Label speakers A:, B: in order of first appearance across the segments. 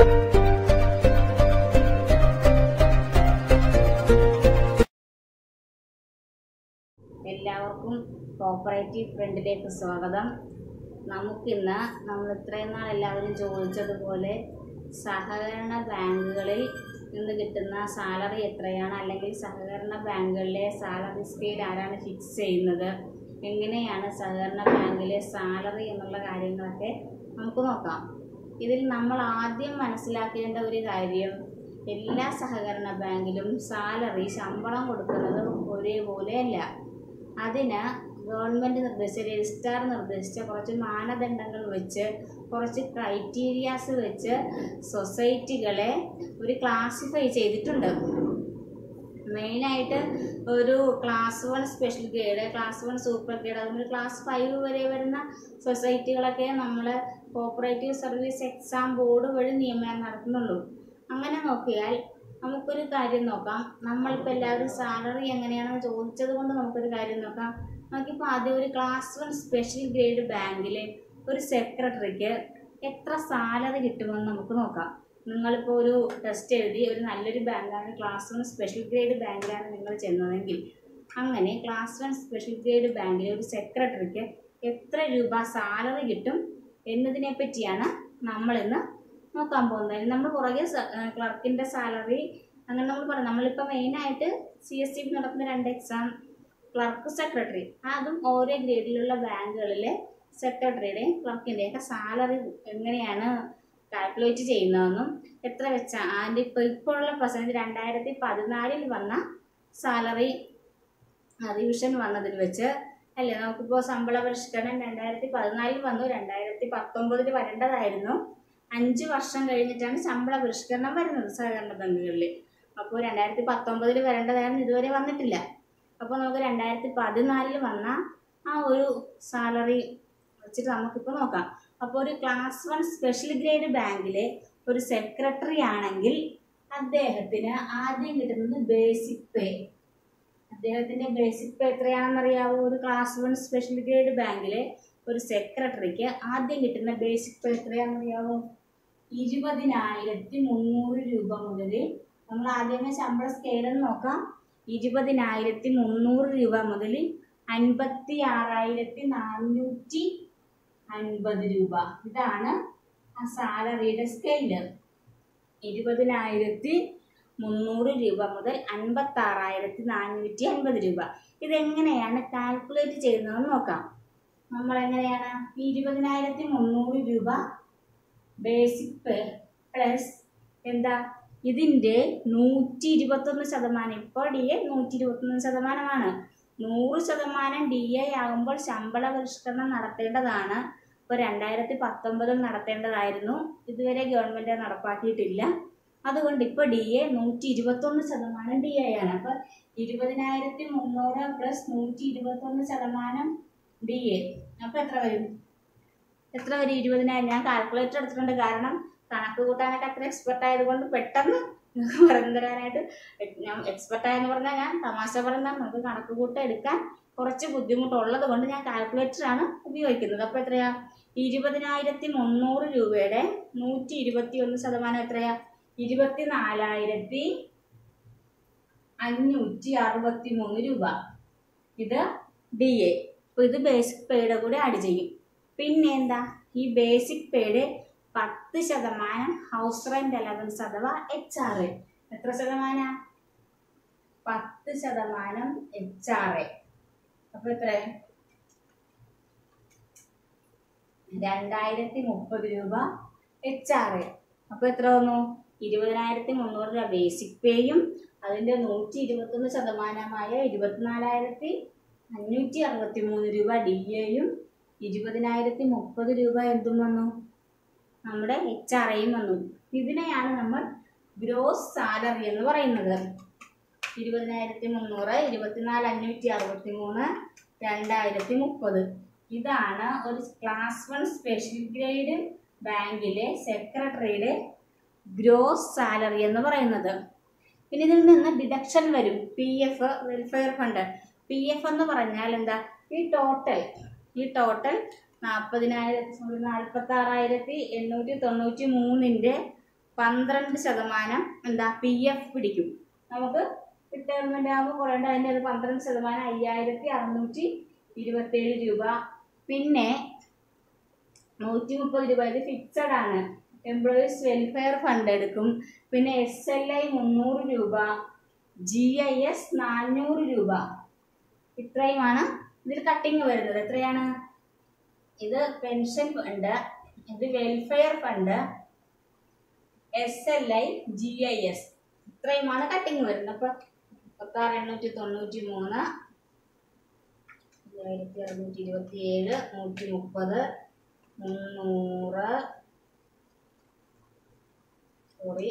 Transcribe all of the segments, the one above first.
A: എല്ലാവർക്കും കോപ്പറേറ്റീവ് ഫ്രണ്ടിലേക്ക് സ്വാഗതം നമുക്കിന്ന് നമ്മൾ ഇത്രയും നാൾ എല്ലാവരും ചോദിച്ചതുപോലെ സഹകരണ ബാങ്കുകളിൽ നിന്ന് കിട്ടുന്ന സാലറി എത്രയാണ് അല്ലെങ്കിൽ സഹകരണ ബാങ്കുകളിലെ സാലറി സ്കെയിൽ ആരാണ് ഫിക്സ് ചെയ്യുന്നത് എങ്ങനെയാണ് സഹകരണ ബാങ്കിലെ സാലറി എന്നുള്ള കാര്യങ്ങളൊക്കെ നമുക്ക് നോക്കാം ഇതിൽ നമ്മൾ ആദ്യം മനസ്സിലാക്കേണ്ട ഒരു കാര്യം എല്ലാ സഹകരണ ബാങ്കിലും സാലറി ശമ്പളം കൊടുക്കുന്നത് ഒരേപോലെയല്ല അതിന് ഗവൺമെൻറ് നിർദ്ദേശിച്ച രജിസ്ട്രാർ നിർദ്ദേശിച്ച കുറച്ച് മാനദണ്ഡങ്ങൾ വെച്ച് കുറച്ച് ക്രൈറ്റീരിയാസ് വെച്ച് സൊസൈറ്റികളെ ഒരു ക്ലാസിഫൈ ചെയ്തിട്ടുണ്ട് മെയിനായിട്ട് ഒരു class one special grade class one super grade അതുപോലെ ക്ലാസ് ഫൈവ് വരെ വരുന്ന സൊസൈറ്റികളൊക്കെ നമ്മൾ കോപ്പറേറ്റീവ് സർവീസ് എക്സാം ബോർഡ് വഴി നിയമനം നടത്തുന്നുള്ളൂ അങ്ങനെ നോക്കിയാൽ നമുക്കൊരു കാര്യം നോക്കാം നമ്മളിപ്പോൾ എല്ലാവരും സാലറി എങ്ങനെയാണെന്ന് ചോദിച്ചത് കൊണ്ട് നമുക്കൊരു കാര്യം നോക്കാം നമുക്കിപ്പോൾ ആദ്യം ഒരു ക്ലാസ് വൺ സ്പെഷ്യൽ ഗ്രേഡ് ബാങ്കിൽ ഒരു സെക്രട്ടറിക്ക് എത്ര സാലറി കിട്ടുമെന്ന് നമുക്ക് നോക്കാം നിങ്ങളിപ്പോൾ ഒരു ടെസ്റ്റ് എഴുതി ഒരു നല്ലൊരു ബാങ്കാണ് ക്ലാസ് വൺ സ്പെഷ്യൽ ഗ്രേഡ് ബാങ്കിലാണ് നിങ്ങൾ ചെന്നതെങ്കിൽ അങ്ങനെ ക്ലാസ് വൺ സ്പെഷ്യൽ ഗ്രേഡ് ബാങ്കിലെ ഒരു സെക്രട്ടറിക്ക് എത്ര രൂപ സാലറി കിട്ടും എന്നതിനെ പറ്റിയാണ് നമ്മളിന്ന് നോക്കാൻ പോകുന്നത് നമ്മൾ പുറകെ ക്ലർക്കിൻ്റെ സാലറി അങ്ങനെ നമ്മൾ പറയാം നമ്മളിപ്പോൾ മെയിനായിട്ട് സി എസ് ടി നടക്കുന്ന രണ്ട് എക്സാം ക്ലർക്ക് സെക്രട്ടറി അതും ഓരോ ഗ്രേഡിലുള്ള ബാങ്കുകളിലെ സെക്രട്ടറിയുടെയും ക്ലർക്കിൻ്റെയൊക്കെ സാലറി എങ്ങനെയാണ് കാൽക്കുലേറ്റ് ചെയ്യുന്നതെന്നും എത്ര വെച്ച അതിൻ്റെ ഇപ്പോൾ ഇപ്പോൾ ഉള്ള പ്രസൻറ്റ് രണ്ടായിരത്തി പതിനാലിൽ വന്ന സാലറി റിവിഷൻ വന്നതിൽ വെച്ച് അല്ലേ നമുക്കിപ്പോൾ ശമ്പള പരിഷ്കരണം രണ്ടായിരത്തി പതിനാലിൽ വന്നു രണ്ടായിരത്തി പത്തൊമ്പതിൽ വരേണ്ടതായിരുന്നു അഞ്ച് വർഷം കഴിഞ്ഞിട്ടാണ് ശമ്പള പരിഷ്കരണം വരുന്നത് സഹകരണ ബാങ്കുകളിൽ അപ്പോൾ രണ്ടായിരത്തി പത്തൊമ്പതിൽ വരേണ്ടതായിരുന്നു ഇതുവരെ വന്നിട്ടില്ല അപ്പോൾ നമുക്ക് രണ്ടായിരത്തി പതിനാലിൽ വന്ന ആ ഒരു സാലറി വെച്ചിട്ട് നമുക്കിപ്പോൾ നോക്കാം അപ്പോൾ ഒരു ക്ലാസ് വൺ സ്പെഷ്യൽ ഗ്രേഡ് ബാങ്കിലെ ഒരു സെക്രട്ടറി ആണെങ്കിൽ അദ്ദേഹത്തിന് ആദ്യം കിട്ടുന്നത് ബേസിക് പേ അദ്ദേഹത്തിൻ്റെ ബേസിക് പേ എത്രയാണെന്നറിയാവോ ഒരു ക്ലാസ് വൺ സ്പെഷ്യൽ ഗ്രേഡ് ബാങ്കിലെ ഒരു സെക്രട്ടറിക്ക് ആദ്യം കിട്ടുന്ന ബേസിക് പേ എത്രയാണെന്നറിയാവോ ഇരുപതിനായിരത്തി മുന്നൂറ് രൂപ മുതൽ നമ്മൾ ആദ്യമേ ശമ്പള സ്കെയിലെന്ന് നോക്കാം ഇരുപതിനായിരത്തി മുന്നൂറ് രൂപ മുതൽ അൻപത്തി ആറായിരത്തി നാനൂറ്റി അൻപത് രൂപ ഇതാണ് ആ സാലറിയുടെ സ്കെയില് ഇരുപതിനായിരത്തി മുന്നൂറ് രൂപ മുതൽ അൻപത്തി ആറായിരത്തി നാനൂറ്റി അൻപത് രൂപ ഇതെങ്ങനെയാണ് കാൽക്കുലേറ്റ് ചെയ്യുന്നതെന്ന് നോക്കാം നമ്മൾ എങ്ങനെയാണ് ഇരുപതിനായിരത്തി മുന്നൂറ് രൂപ ബേസിക് പേ പ്ലസ് എന്താ ഇതിൻ്റെ നൂറ്റി ഇരുപത്തൊന്ന് ശതമാനം ഇപ്പോൾ ഡി എ നൂറ്റി ഇരുപത്തൊന്ന് ശതമാനമാണ് നൂറ് ശതമാനം ഡി എ ആകുമ്പോൾ ശമ്പള പരിഷ്കരണം നടത്തേണ്ടതാണ് ഇപ്പോൾ രണ്ടായിരത്തി പത്തൊമ്പതിൽ നടത്തേണ്ടതായിരുന്നു ഇതുവരെ ഗവൺമെൻറ് നടപ്പാക്കിയിട്ടില്ല അതുകൊണ്ട് ഇപ്പോൾ ഡി എ നൂറ്റി ഇരുപത്തൊന്ന് ശതമാനം ഡി എ ആണ് അപ്പോൾ ഇരുപതിനായിരത്തി മുന്നൂറ് പ്ലസ് നൂറ്റി ഇരുപത്തൊന്ന് ശതമാനം ഡി എ അപ്പോൾ എത്ര വരും എത്ര വരും ഇരുപതിനായിരം ഞാൻ കാൽക്കുലേറ്റർ എടുത്തിട്ടുണ്ട് കാരണം കണക്ക് കൂട്ടാനായിട്ട് അത്ര എക്സ്പെർട്ട് ആയതുകൊണ്ട് പെട്ടെന്ന് നിങ്ങൾക്ക് പറഞ്ഞു തരാനായിട്ട് ഞാൻ എക്സ്പെർട്ട് ആയെന്ന് പറഞ്ഞാൽ ഞാൻ തമാശ പറഞ്ഞാൽ നമുക്ക് കണക്ക് കൂട്ടം എടുക്കാൻ കുറച്ച് ബുദ്ധിമുട്ടുള്ളത് കൊണ്ട് ഞാൻ കാൽക്കുലേറ്ററാണ് ഉപയോഗിക്കുന്നത് അപ്പോൾ എത്രയാ ഇരുപതിനായിരത്തി മുന്നൂറ് രൂപയുടെ നൂറ്റി ഇരുപത്തി ഒന്ന് ശതമാനം എത്രയാ ഇരുപത്തി നാലായിരത്തി അഞ്ഞൂറ്റി അറുപത്തി മൂന്ന് രൂപ ഇത് ഡി എ അപ്പോൾ ഇത് ബേസിക് പേയുടെ കൂടെ ആഡ് ചെയ്യും പിന്നെ എന്താ ഈ ബേസിക് പേയുടെ പത്ത് ശതമാനം ഹൗസ് റെന്റ് അലവൻസ് അഥവാ എച്ച് ആർ എ എത്ര ശതമാനം പത്ത് ശതമാനം എച്ച് ആർ എ അപ്പൊ എത്ര രണ്ടായിരത്തി മുപ്പത് രൂപ എച്ച് ആർ എ അപ്പൊ എത്ര വന്നു ഇരുപതിനായിരത്തി മുന്നൂറ് രൂപ ബേസിക് പേയും അതിന്റെ നൂറ്റി ഇരുപത്തൊന്ന് ശതമാനമായ ഇരുപത്തിനാലായിരത്തി അഞ്ഞൂറ്റി അറുപത്തി മൂന്ന് രൂപ ഡി എയും ഇരുപതിനായിരത്തി മുപ്പത് രൂപ എന്തും വന്നു നമ്മുടെ എച്ച് ആർ ഐയും വന്നു ഇതിനെയാണ് നമ്മൾ ഗ്രോസ് സാലറി എന്ന് പറയുന്നത് ഇരുപതിനായിരത്തി മുന്നൂറ് ഇരുപത്തിനാല് അഞ്ഞൂറ്റി അറുപത്തി മൂന്ന് രണ്ടായിരത്തി മുപ്പത് ഇതാണ് ഒരു ക്ലാസ് വൺ സ്പെഷ്യൽ ഗ്രേഡ് ബാങ്കിലെ സെക്രട്ടറിയുടെ ഗ്രോസ് സാലറി എന്ന് പറയുന്നത് പിന്നെ ഇതിൽ നിന്ന് ഡിഡക്ഷൻ വരും P F welfare fund P F എന്ന് പറഞ്ഞാൽ എന്താ ഈ ടോട്ടൽ ഈ ടോട്ടൽ നാൽപ്പതിനായിരത്തി നാൽപ്പത്തി ആറായിരത്തി എണ്ണൂറ്റി തൊണ്ണൂറ്റി മൂന്നിൻ്റെ പന്ത്രണ്ട് ശതമാനം എന്താ പി എഫ് പിടിക്കും നമുക്ക് റിട്ടയർമെന്റ് ആകുമ്പോൾ കുറയേണ്ട അതിൻ്റെ അത് പന്ത്രണ്ട് ശതമാനം അയ്യായിരത്തി അറുന്നൂറ്റി ഇരുപത്തേഴ് രൂപ പിന്നെ നൂറ്റി മുപ്പത് രൂപ ഇത് ഫിക്സഡ് ആണ് എംപ്ലോയീസ് വെൽഫെയർ ഫണ്ട് എടുക്കും പിന്നെ എസ് എൽ ഐ മുന്നൂറ് രൂപ ജി ഐ എസ് നാനൂറ് രൂപ ഇത്രയുമാണ് ഇതിൽ കട്ടിങ് വരുന്നത് എത്രയാണ് ഇത് പെൻഷൻ ഫണ്ട് ഇത് welfare fund S L I G I S ഇത്രയുമാണ് കട്ടിങ് വരുന്നത് അപ്പൊ മുപ്പത്താറ് എണ്ണൂറ്റി തൊണ്ണൂറ്റി മൂന്ന് അയ്യായിരത്തി അറുന്നൂറ്റി ഇരുപത്തി ഏഴ് നൂറ്റി മുപ്പത് മുന്നൂറ് സോറി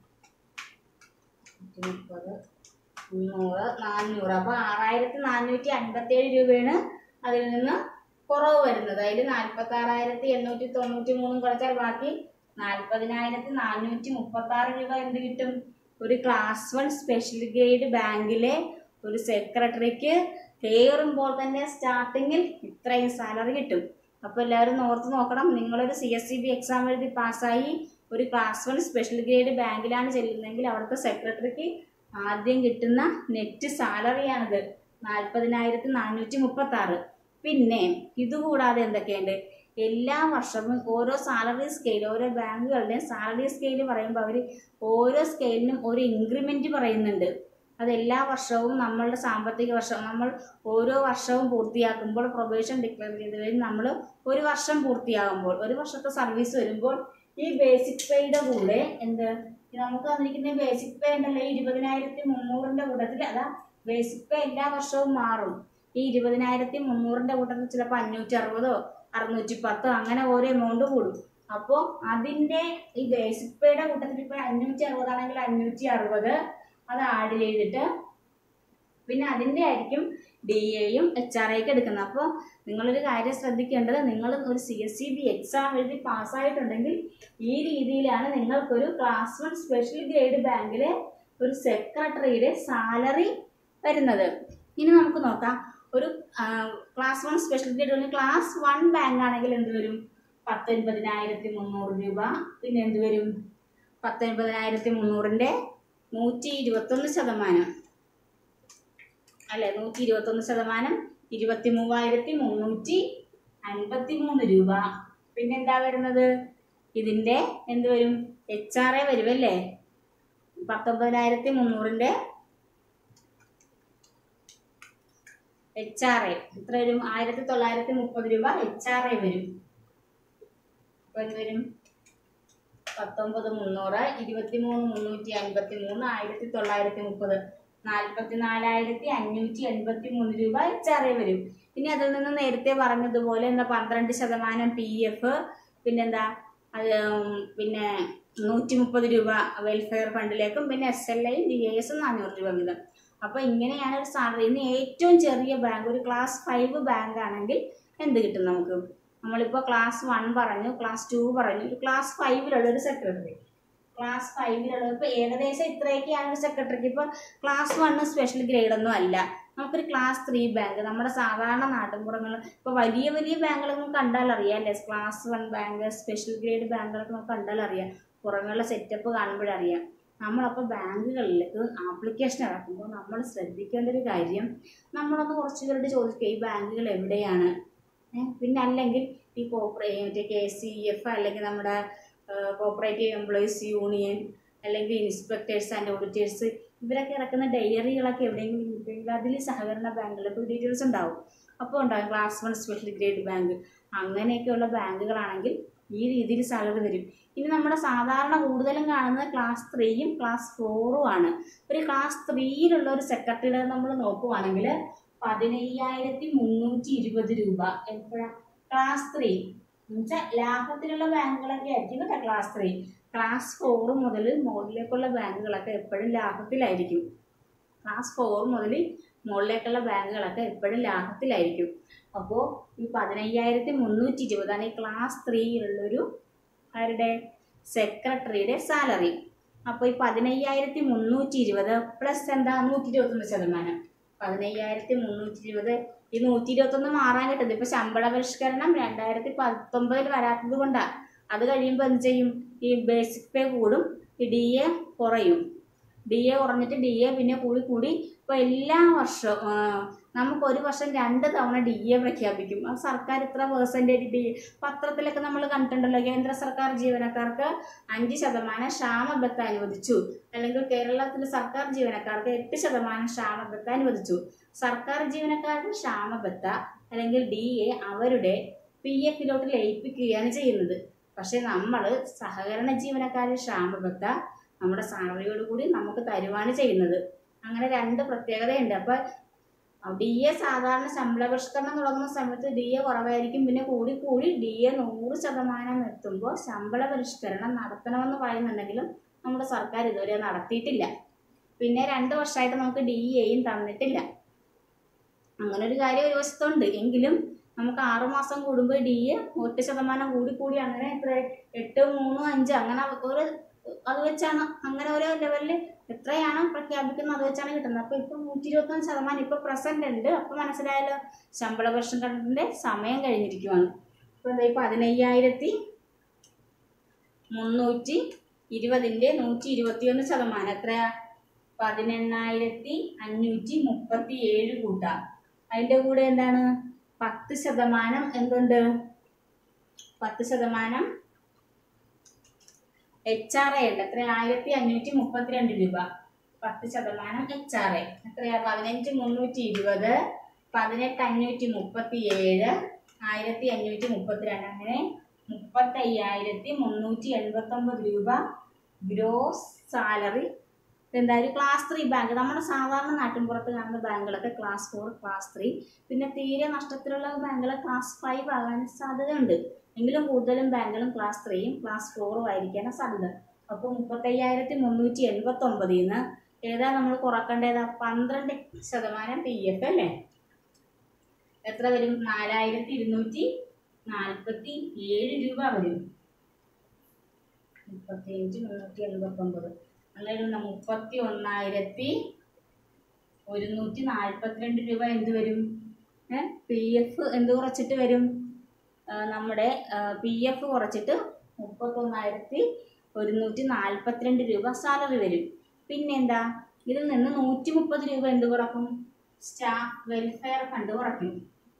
A: നൂറ്റി മുപ്പത് മുന്നൂറ് നാനൂറ് അപ്പൊ ആറായിരത്തി നാനൂറ്റി അൻപത്തി ഏഴ് രൂപയാണ് അതിൽ നിന്ന് കുറവ് വരുന്നത് അതിൽ നാൽപ്പത്തി ആറായിരത്തി എണ്ണൂറ്റി തൊണ്ണൂറ്റി മൂന്നും കുറച്ചാൽ ബാക്കി നാൽപ്പതിനായിരത്തി നാനൂറ്റി മുപ്പത്തി ആറ് രൂപ എന്ത് കിട്ടും ഒരു ക്ലാസ് വൺ സ്പെഷ്യൽ ഗ്രേഡ് ബാങ്കിലെ ഒരു സെക്രട്ടറിക്ക് കയറുമ്പോൾ തന്നെ സ്റ്റാർട്ടിങ്ങിൽ ഇത്രയും സാലറി കിട്ടും അപ്പോൾ എല്ലാവരും ഓർത്ത് നോക്കണം നിങ്ങളൊരു C S C B exam എഴുതി പാസ്സായി ഒരു ക്ലാസ് വൺ സ്പെഷ്യൽ ഗ്രേഡ് ബാങ്കിലാണ് ചെല്ലുന്നതെങ്കിൽ അവിടുത്തെ സെക്രട്ടറിക്ക് ആദ്യം കിട്ടുന്ന നെറ്റ് സാലറിയാണിത് നാൽപ്പതിനായിരത്തി നാനൂറ്റി മുപ്പത്തി ആറ് പിന്നെ ഇതുകൂടാതെ എന്തൊക്കെയുണ്ട് എല്ലാ വർഷവും ഓരോ സാലറി സ്കെയിൽ ഓരോ ബാങ്കുകളുടെയും സാലറി സ്കെയിൽ പറയുമ്പോൾ അവർ ഓരോ സ്കെയിലിനും ഒരു ഇൻക്രിമെന്റ് പറയുന്നുണ്ട് അത് എല്ലാ വർഷവും നമ്മളുടെ സാമ്പത്തിക വർഷം നമ്മൾ ഓരോ വർഷവും പൂർത്തിയാക്കുമ്പോൾ പ്രൊബേഷൻ ഡിക്ലെയർ ചെയ്ത് കഴിഞ്ഞ് നമ്മൾ ഒരു വർഷം പൂർത്തിയാകുമ്പോൾ ഒരു വർഷത്തെ സർവീസ് വരുമ്പോൾ ഈ ബേസിക് പേയുടെ കൂടെ എന്ത് നമുക്ക് തന്നിരിക്കുന്ന ബേസിക് പേ ഉണ്ടല്ലോ ഈ ഇരുപതിനായിരത്തി മുന്നൂറിന്റെ കൂട്ടത്തിൽ അതാ ബേസിക് പേ എല്ലാ വർഷവും മാറും ഈ ഇരുപതിനായിരത്തി മുന്നൂറിന്റെ കൂട്ടത്തിൽ ചിലപ്പോൾ അഞ്ഞൂറ്റി അറുപതോ അറുന്നൂറ്റി പത്തോ അങ്ങനെ ഓരോ എമൗണ്ട് കൂടും അപ്പോൾ അതിന്റെ ഈ ബേസിക് പേയുടെ കൂട്ടത്തിൽ ഇപ്പോൾ അഞ്ഞൂറ്റി അറുപതാണെങ്കിൽ അഞ്ഞൂറ്റി അറുപത് അത് ആഡ് ചെയ്തിട്ട് പിന്നെ അതിൻ്റെ ആയിരിക്കും ഡി എയും എച്ച് ആർ ഐക്ക് എടുക്കുന്നത് അപ്പോൾ നിങ്ങളൊരു കാര്യം ശ്രദ്ധിക്കേണ്ടത് നിങ്ങൾ ഒരു C S C B exam എഴുതി പാസ്സായിട്ടുണ്ടെങ്കിൽ ഈ രീതിയിലാണ് നിങ്ങൾക്കൊരു ക്ലാസ് വൺ സ്പെഷ്യൽ ഗ്രേഡ് ബാങ്കിലെ ഒരു സെക്രട്ടറിയുടെ സാലറി വരുന്നത് ഇനി നമുക്ക് നോക്കാം ഒരു class one special grade class one bank ആണെങ്കിൽ എന്ത് വരും പത്തൊൻപതിനായിരത്തി മുന്നൂറ് രൂപ പിന്നെ എന്ത് വരും പത്തൊൻപതിനായിരത്തി മുന്നൂറിൻ്റെ നൂറ്റി ഇരുപത്തൊന്ന് ശതമാനം അല്ലെ നൂറ്റി ഇരുപത്തൊന്ന് ശതമാനം ഇരുപത്തി മൂവായിരത്തി മുന്നൂറ്റി അൻപത്തി മൂന്ന് രൂപ പിന്നെന്താ വരുന്നത് ഇതിൻ്റെ എന്ത് വരും എച്ച് ആർ എ വരുമല്ലേ പത്തൊമ്പതിനായിരത്തി മുന്നൂറിൻ്റെ എച്ച് ആർ എ എത്ര വരും ആയിരത്തി തൊള്ളായിരത്തി മുപ്പത് രൂപ എച്ച് ആർ എ വരും അപ്പോൾ എന്ത് വരും പത്തൊമ്പത് മുന്നൂറ് ഇരുപത്തി മൂന്ന് മുന്നൂറ്റി അൻപത്തി മൂന്ന് ആയിരത്തി തൊള്ളായിരത്തി മുപ്പത് നാൽപ്പത്തി നാലായിരത്തി അഞ്ഞൂറ്റി എൺപത്തി മൂന്ന് രൂപ എച്ച് ആർ എ വരും ഇനി അതിൽ നിന്ന് നേരത്തെ പറഞ്ഞതുപോലെ എന്താ പന്ത്രണ്ട് ശതമാനം പി എഫ് പിന്നെന്താ അത് ഉം, പിന്നെ നൂറ്റി മുപ്പത് രൂപ വെൽഫെയർ ഫണ്ടിലേക്കും പിന്നെ S L I D A എസും നാനൂറ് രൂപ വീതം അപ്പോൾ ഇങ്ങനെയാണ് ഒരു സാലറി ഇനി ഏറ്റവും ചെറിയ ബാങ്ക് ഒരു ക്ലാസ് ഫൈവ് ബാങ്ക് ആണെങ്കിൽ എന്ത് കിട്ടും നമുക്ക് നമ്മളിപ്പോൾ ക്ലാസ് വൺ പറഞ്ഞു ക്ലാസ് ടു പറഞ്ഞു ഒരു ക്ലാസ് ഫൈവിലുള്ള ഒരു സെക്രട്ടറി ക്ലാസ് ഫൈവിലുള്ള ഇപ്പോൾ ഏകദേശം ഇത്രയൊക്കെയാണ് ഒരു സെക്രട്ടറിക്ക് ഇപ്പോൾ ക്ലാസ് വണ്ണ് സ്പെഷ്യൽ ഗ്രേഡ് ഒന്നും അല്ല നമുക്കൊരു ക്ലാസ് ത്രീ ബാങ്ക് നമ്മുടെ സാധാരണ നാട്ടിൻപുറങ്ങളിൽ ഇപ്പോൾ വലിയ വലിയ ബാങ്കുകളൊന്നും കണ്ടാൽ അറിയാം അല്ലേ class one bank special grade ബാങ്കുകളൊക്കെ നമുക്ക് കണ്ടാൽ അറിയാം പുറമേയുള്ള സെറ്റപ്പ് കാണുമ്പോഴറിയാം നമ്മളപ്പോൾ ബാങ്കുകളിലേക്ക് ആപ്ലിക്കേഷൻ ഇറക്കുമ്പോൾ നമ്മൾ ശ്രദ്ധിക്കേണ്ട ഒരു കാര്യം നമ്മളൊന്ന് കുറച്ച് പേരോട് ചോദിക്കുക ഈ ബാങ്കുകൾ എവിടെയാണ് ഏ, പിന്നെ അല്ലെങ്കിൽ ഈ കോപ്പറേ മറ്റേ കെ സി എഫ് അല്ലെങ്കിൽ നമ്മുടെ കോപ്പറേറ്റീവ് എംപ്ലോയീസ് യൂണിയൻ അല്ലെങ്കിൽ ഇൻസ്പെക്ടേഴ്സ് ആൻഡ് ഓഡിറ്റേഴ്സ് ഇവരൊക്കെ ഇറക്കുന്ന ഡയറികളൊക്കെ എവിടെയെങ്കിലും കിട്ടുമെങ്കിൽ അതിൽ സഹകരണ ബാങ്കുകളൊക്കെ ഡീറ്റെയിൽസ് ഉണ്ടാവും അപ്പോൾ ഉണ്ടാകും class one special grade bank അങ്ങനെയൊക്കെയുള്ള ബാങ്കുകളാണെങ്കിൽ ഈ രീതിയിൽ സാലറി തരും ഇനി നമ്മുടെ സാധാരണ കൂടുതലും കാണുന്നത് ക്ലാസ് ത്രീയും ക്ലാസ് ഫോറും ആണ് ഒരു ക്ലാസ് ത്രീയിലുള്ള ഒരു സെക്രട്ടറിയുടെ നമ്മൾ നോക്കുവാണെങ്കിൽ പതിനയ്യായിരത്തി മുന്നൂറ്റി ഇരുപത് രൂപ എപ്പോഴാ ക്ലാസ് ത്രീ എന്നുവെച്ചാൽ ലാഭത്തിലുള്ള ബാങ്കുകളൊക്കെ ആയിരിക്കും കേട്ടോ ക്ലാസ് ത്രീ ക്ലാസ് ഫോർ മുതൽ മുകളിലേക്കുള്ള ബാങ്കുകളൊക്കെ എപ്പോഴും ലാഭത്തിലായിരിക്കും ക്ലാസ് ഫോർ മുതൽ മുകളിലേക്കുള്ള ബാങ്കുകളൊക്കെ എപ്പോഴും ലാഭത്തിലായിരിക്കും അപ്പോൾ ഈ പതിനയ്യായിരത്തി മുന്നൂറ്റി ഇരുപതാണ് ഈ ക്ലാസ് ത്രീയിലുള്ളൊരു ആരുടെ സെക്രട്ടറിയുടെ സാലറി അപ്പോൾ ഈ പതിനയ്യായിരത്തി മുന്നൂറ്റി ഇരുപത് പ്ലസ് എന്താ നൂറ്റി ഇരുപത്തൊന്ന് ശതമാനം പതിനയ്യായിരത്തി മുന്നൂറ്റി ഇരുപത് ഈ നൂറ്റി ഇരുപത്തൊന്ന് മാറാൻ കിട്ടുന്നത് ഇപ്പൊ ശമ്പള പരിഷ്കരണം രണ്ടായിരത്തി പത്തൊമ്പതിൽ വരാത്തത് കൊണ്ടാ അത് കഴിയുമ്പോൾ എന്ത് ചെയ്യും ഈ ബേസിക് പേ കൂടും ഈ ഡി എ കുറയും ഡി എ കുറഞ്ഞിട്ട് ഡി എ പിന്നെ കൂടി കൂടി ഇപ്പോൾ എല്ലാ വർഷവും ആ, നമുക്ക് ഒരു വർഷം രണ്ട് തവണ ഡി എ പ്രഖ്യാപിക്കും ആ സർക്കാർ ഇത്ര പേഴ്സൻറ്റേജ് ഡി പത്രത്തിലൊക്കെ നമ്മൾ കണ്ടിട്ടുണ്ടല്ലോ കേന്ദ്ര സർക്കാർ ജീവനക്കാർക്ക് അഞ്ച് ശതമാനം ക്ഷാമബത്ത അനുവദിച്ചു അല്ലെങ്കിൽ കേരളത്തിലെ സർക്കാർ ജീവനക്കാർക്ക് എട്ട് ശതമാനം ക്ഷാമബത്ത അനുവദിച്ചു സർക്കാർ ജീവനക്കാർക്ക് ക്ഷാമബത്ത അല്ലെങ്കിൽ ഡി എ അവരുടെ പി എഫിലോട്ട് ലയിപ്പിക്കുകയാണ് ചെയ്യുന്നത് പക്ഷെ നമ്മൾ സഹകരണ ജീവനക്കാരുടെ ക്ഷാമബത്ത നമ്മുടെ സാലറിയോട് കൂടി നമുക്ക് തരുവാണ് ചെയ്യുന്നത് അങ്ങനെ രണ്ട് പ്രത്യേകതയുണ്ട് അപ്പോൾ ഡി എ സാധാരണ ശമ്പള പരിഷ്കരണം തുടങ്ങുന്ന സമയത്ത് ഡി എ കുറവായിരിക്കും പിന്നെ കൂടി കൂടി ഡി എ നൂറ് ശതമാനം എത്തുമ്പോൾ ശമ്പള പരിഷ്കരണം നടത്തണമെന്ന് പറയുന്നുണ്ടെങ്കിലും നമ്മുടെ സർക്കാർ ഇതുവരെ നടത്തിയിട്ടില്ല പിന്നെ രണ്ട് വർഷമായിട്ട് നമുക്ക് ഡി എയും തന്നിട്ടില്ല അങ്ങനെ ഒരു കാര്യം ഒരു വശത്തുണ്ട് എങ്കിലും നമുക്ക് ആറുമാസം കൂടുമ്പോൾ ഡി എ ഒറ്റ ശതമാനം കൂടി കൂടി അങ്ങനെ എത്ര എട്ട് മൂന്ന് അഞ്ച് അങ്ങനെ ഒരു അത് വെച്ചാണ് അങ്ങനെ ഓരോ ലെവലിൽ എത്രയാണ് പ്രഖ്യാപിക്കുന്നത് അത് വെച്ചാണ് കിട്ടുന്നത് അപ്പോൾ ഇപ്പം നൂറ്റി ഇരുപത്തൊന്ന് ശതമാനം ഇപ്പോൾ പ്രസന്റ് ഉണ്ട് അപ്പോൾ മനസ്സിലായല്ലോ ശമ്പള പരിഷ്കരണത്തിൻ്റെ സമയം കഴിഞ്ഞിരിക്കുവാണ് ഇപ്പോൾ എന്താ ഈ പതിനയ്യായിരത്തി മുന്നൂറ്റി ഇരുപതിൻ്റെ നൂറ്റി ഇരുപത്തിയൊന്ന് ശതമാനം എത്രയാ പതിനെണ്ണായിരത്തി അഞ്ഞൂറ്റി മുപ്പത്തി ഏഴ് കൂട്ടാം അതിൻ്റെ കൂടെ എന്താണ് പത്ത് ശതമാനം എന്തുണ്ട് പത്ത് ശതമാനം എച്ച് ആർ എ ഉണ്ട് എത്ര ആയിരത്തി അഞ്ഞൂറ്റി മുപ്പത്തിരണ്ട് രൂപ പത്ത് ശതമാനം എച്ച് ആർ എ എത്രയാ പതിനഞ്ച് മുന്നൂറ്റി ഇരുപത് പതിനെട്ട് അഞ്ഞൂറ്റി മുപ്പത്തി ഏഴ് ആയിരത്തി അഞ്ഞൂറ്റി മുപ്പത്തിരണ്ട് അങ്ങനെ മുപ്പത്തയ്യായിരത്തി മുന്നൂറ്റി എൺപത്തൊമ്പത് രൂപ ഗ്രോസ് സാലറി എന്താ ഒരു ക്ലാസ് ത്രീ ബാങ്ക് നമ്മുടെ സാധാരണ നാട്ടിൻപുറത്ത് കാണുന്ന ബാങ്കുകളൊക്കെ ക്ലാസ് ഫോർ ക്ലാസ് ത്രീ പിന്നെ തീരെ നഷ്ടത്തിലുള്ള ബാങ്കുകൾ ക്ലാസ് ഫൈവ് ആകാൻ സാധ്യതയുണ്ട് എങ്കിലും കൂടുതലും ബാങ്കുകളും ക്ലാസ് ത്രീയും ക്ലാസ് ഫോറും ആയിരിക്കാനാണ് സാധ്യത അപ്പോൾ മുപ്പത്തയ്യായിരത്തി മുന്നൂറ്റി എൺപത്തൊമ്പതിൽ നിന്ന് ഏതാ നമ്മൾ കുറക്കേണ്ടത് പന്ത്രണ്ട് ശതമാനം പി എഫ് അല്ലേ എത്ര വരും നാലായിരത്തി ഇരുന്നൂറ്റി നാൽപ്പത്തി ഏഴ് രൂപ വരും മുപ്പത്തിയഞ്ച് മുന്നൂറ്റി എൺപത്തൊമ്പത് അങ്ങനെ മുപ്പത്തി ഒന്നായിരത്തി ഒരുന്നൂറ്റി നാൽപ്പത്തിരണ്ട് രൂപ എന്ത് വരും പി എഫ് എന്ത് കുറച്ചിട്ട് വരും ആ, നമ്മുടെ പി എഫ് കുറച്ചിട്ട് മുപ്പത്തൊന്നായിരത്തി ഒരുന്നൂറ്റി നാൽപ്പത്തിരണ്ട് രൂപ സാലറി വരും പിന്നെന്താ ഇതിൽ നിന്ന് നൂറ്റി മുപ്പത് രൂപ എന്ത് കുറക്കും സ്റ്റാഫ് വെൽഫെയർ ഫണ്ട് കുറയ്ക്കും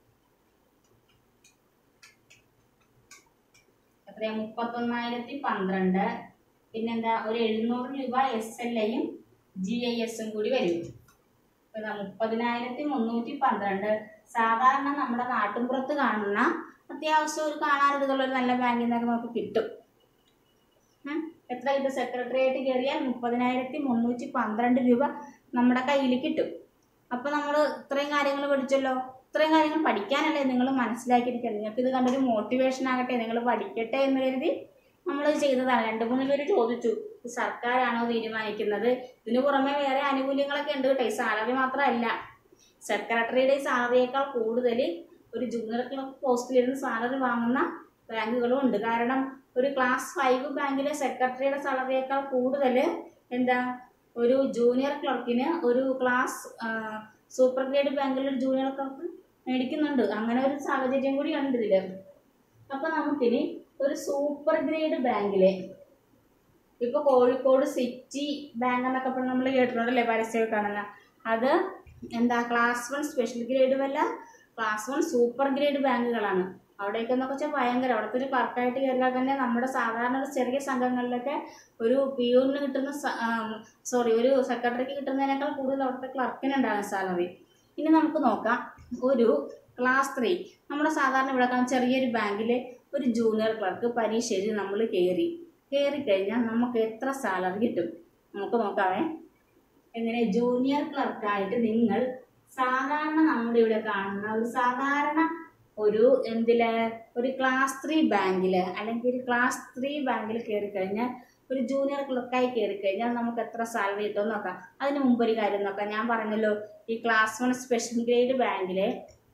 A: എത്രയാ മുപ്പത്തൊന്നായിരത്തി പന്ത്രണ്ട് പിന്നെന്താ ഒരു എഴുന്നൂറ് രൂപ എസ് എൽ ഐയും ജി ഐ എസും കൂടി വരും പിന്നെ മുപ്പതിനായിരത്തി മുന്നൂറ്റി പന്ത്രണ്ട് സാധാരണ നമ്മുടെ നാട്ടിൻപുറത്ത് കാണുന്ന അത്യാവശ്യം ഒരു കാണാനൊരുതുള്ള ഒരു നല്ല ബാങ്കിൽ നിന്നൊക്കെ നമുക്ക് കിട്ടും ഉം. എത്ര കിട്ടും സെക്രട്ടറിയായിട്ട് കയറിയാൽ മുപ്പതിനായിരത്തി മുന്നൂറ്റി പന്ത്രണ്ട് രൂപ നമ്മുടെ കയ്യിൽ കിട്ടും അപ്പോൾ നമ്മൾ ഇത്രയും കാര്യങ്ങൾ പഠിച്ചല്ലോ ഇത്രയും കാര്യങ്ങൾ പഠിക്കാനല്ലേ നിങ്ങൾ മനസ്സിലാക്കിയിരിക്കുക നിങ്ങൾക്ക് ഇത് കണ്ടൊരു മോട്ടിവേഷൻ ആകട്ടെ നിങ്ങൾ പഠിക്കട്ടെ എന്ന് കരുതി നമ്മൾ ചെയ്തതാണ് രണ്ട് മൂന്ന് പേര് ചോദിച്ചു ഇത് സർക്കാരാണോ തീരുമാനിക്കുന്നത് ഇതിന് പുറമെ വേറെ ആനുകൂല്യങ്ങളൊക്കെ ഉണ്ട് കേട്ടോ ഈ സാലറി മാത്രമല്ല സെക്രട്ടറിയുടെ സാലറിയേക്കാൾ കൂടുതൽ ഒരു ജൂനിയർ ക്ലർക്ക് പോസ്റ്റിലിരുന്ന് സാലറി വാങ്ങുന്ന ബാങ്കുകളും ഉണ്ട് കാരണം ഒരു ക്ലാസ് ഫൈവ് ബാങ്കിലെ സെക്രട്ടറിയുടെ സാലറിയേക്കാൾ കൂടുതൽ എന്താ ഒരു ജൂനിയർ ക്ലർക്കിന് ഒരു ക്ലാസ് സൂപ്പർ ഗ്രേഡ് ബാങ്കിൽ ഒരു ജൂനിയർ ക്ലർക്ക് മേടിക്കുന്നുണ്ട് അങ്ങനെ ഒരു സാഹചര്യം കൂടി ഉണ്ട് ഇതിൽ അപ്പോൾ നമുക്കിനി ഒരു സൂപ്പർ ഗ്രേഡ് ബാങ്കിലെ ഇപ്പൊ കോഴിക്കോട് സിറ്റി ബാങ്ക് എന്നൊക്കെ പറഞ്ഞ് നമ്മൾ കേട്ടിട്ടുണ്ടല്ലേ പരസ്യമൊക്കെ കാണുന്ന അത് എന്താ ക്ലാസ് വൺ സ്പെഷ്യൽ ഗ്രേഡും അല്ല ക്ലാസ് വൺ സൂപ്പർ ഗ്രേഡ് ബാങ്കുകളാണ് അവിടെയൊക്കെ എന്നൊക്കെ വെച്ചാൽ ഭയങ്കര അവിടുത്തെ ഒരു ക്ലർക്കായിട്ട് കയറിയാൽ തന്നെ നമ്മുടെ സാധാരണ ഒരു ചെറിയ സംഘങ്ങളിലൊക്കെ ഒരു പിയൂണിന് കിട്ടുന്ന സോറി ഒരു സെക്രട്ടറിക്ക് കിട്ടുന്നതിനേക്കാൾ കൂടുതൽ അവിടുത്തെ ക്ലർക്കിന് ഉണ്ടാകും സാലറി ഇനി നമുക്ക് നോക്കാം ഒരു ക്ലാസ് ത്രീ നമ്മുടെ സാധാരണ ഇവിടെ കാണുന്ന ചെറിയൊരു ബാങ്കിലെ ഒരു ജൂനിയർ ക്ലർക്ക് പരീക്ഷ എഴുതി നമ്മൾ കയറി കയറി കഴിഞ്ഞാൽ നമുക്ക് എത്ര സാലറി കിട്ടും നമുക്ക് നോക്കാവേ എങ്ങനെ ജൂനിയർ ക്ലർക്കായിട്ട് നിങ്ങൾ സാധാരണ നമ്മുടെ ഇവിടെ കാണുന്ന ഒരു സാധാരണ ഒരു എന്തില് ഒരു ക്ലാസ് ത്രീ ബാങ്കില് അല്ലെങ്കിൽ ഒരു ക്ലാസ് ത്രീ ബാങ്കിൽ കയറി കഴിഞ്ഞാൽ ഒരു ജൂനിയർ ക്ലർക്കായി കയറി കഴിഞ്ഞാൽ നമുക്ക് എത്ര സാലറി കിട്ടുമെന്ന് നോക്കാം അതിന് മുമ്പ് ഒരു കാര്യം നോക്കാം ഞാൻ പറഞ്ഞല്ലോ ഈ ക്ലാസ് വൺ സ്പെഷ്യൽ ഗ്രേഡ് ബാങ്കിലെ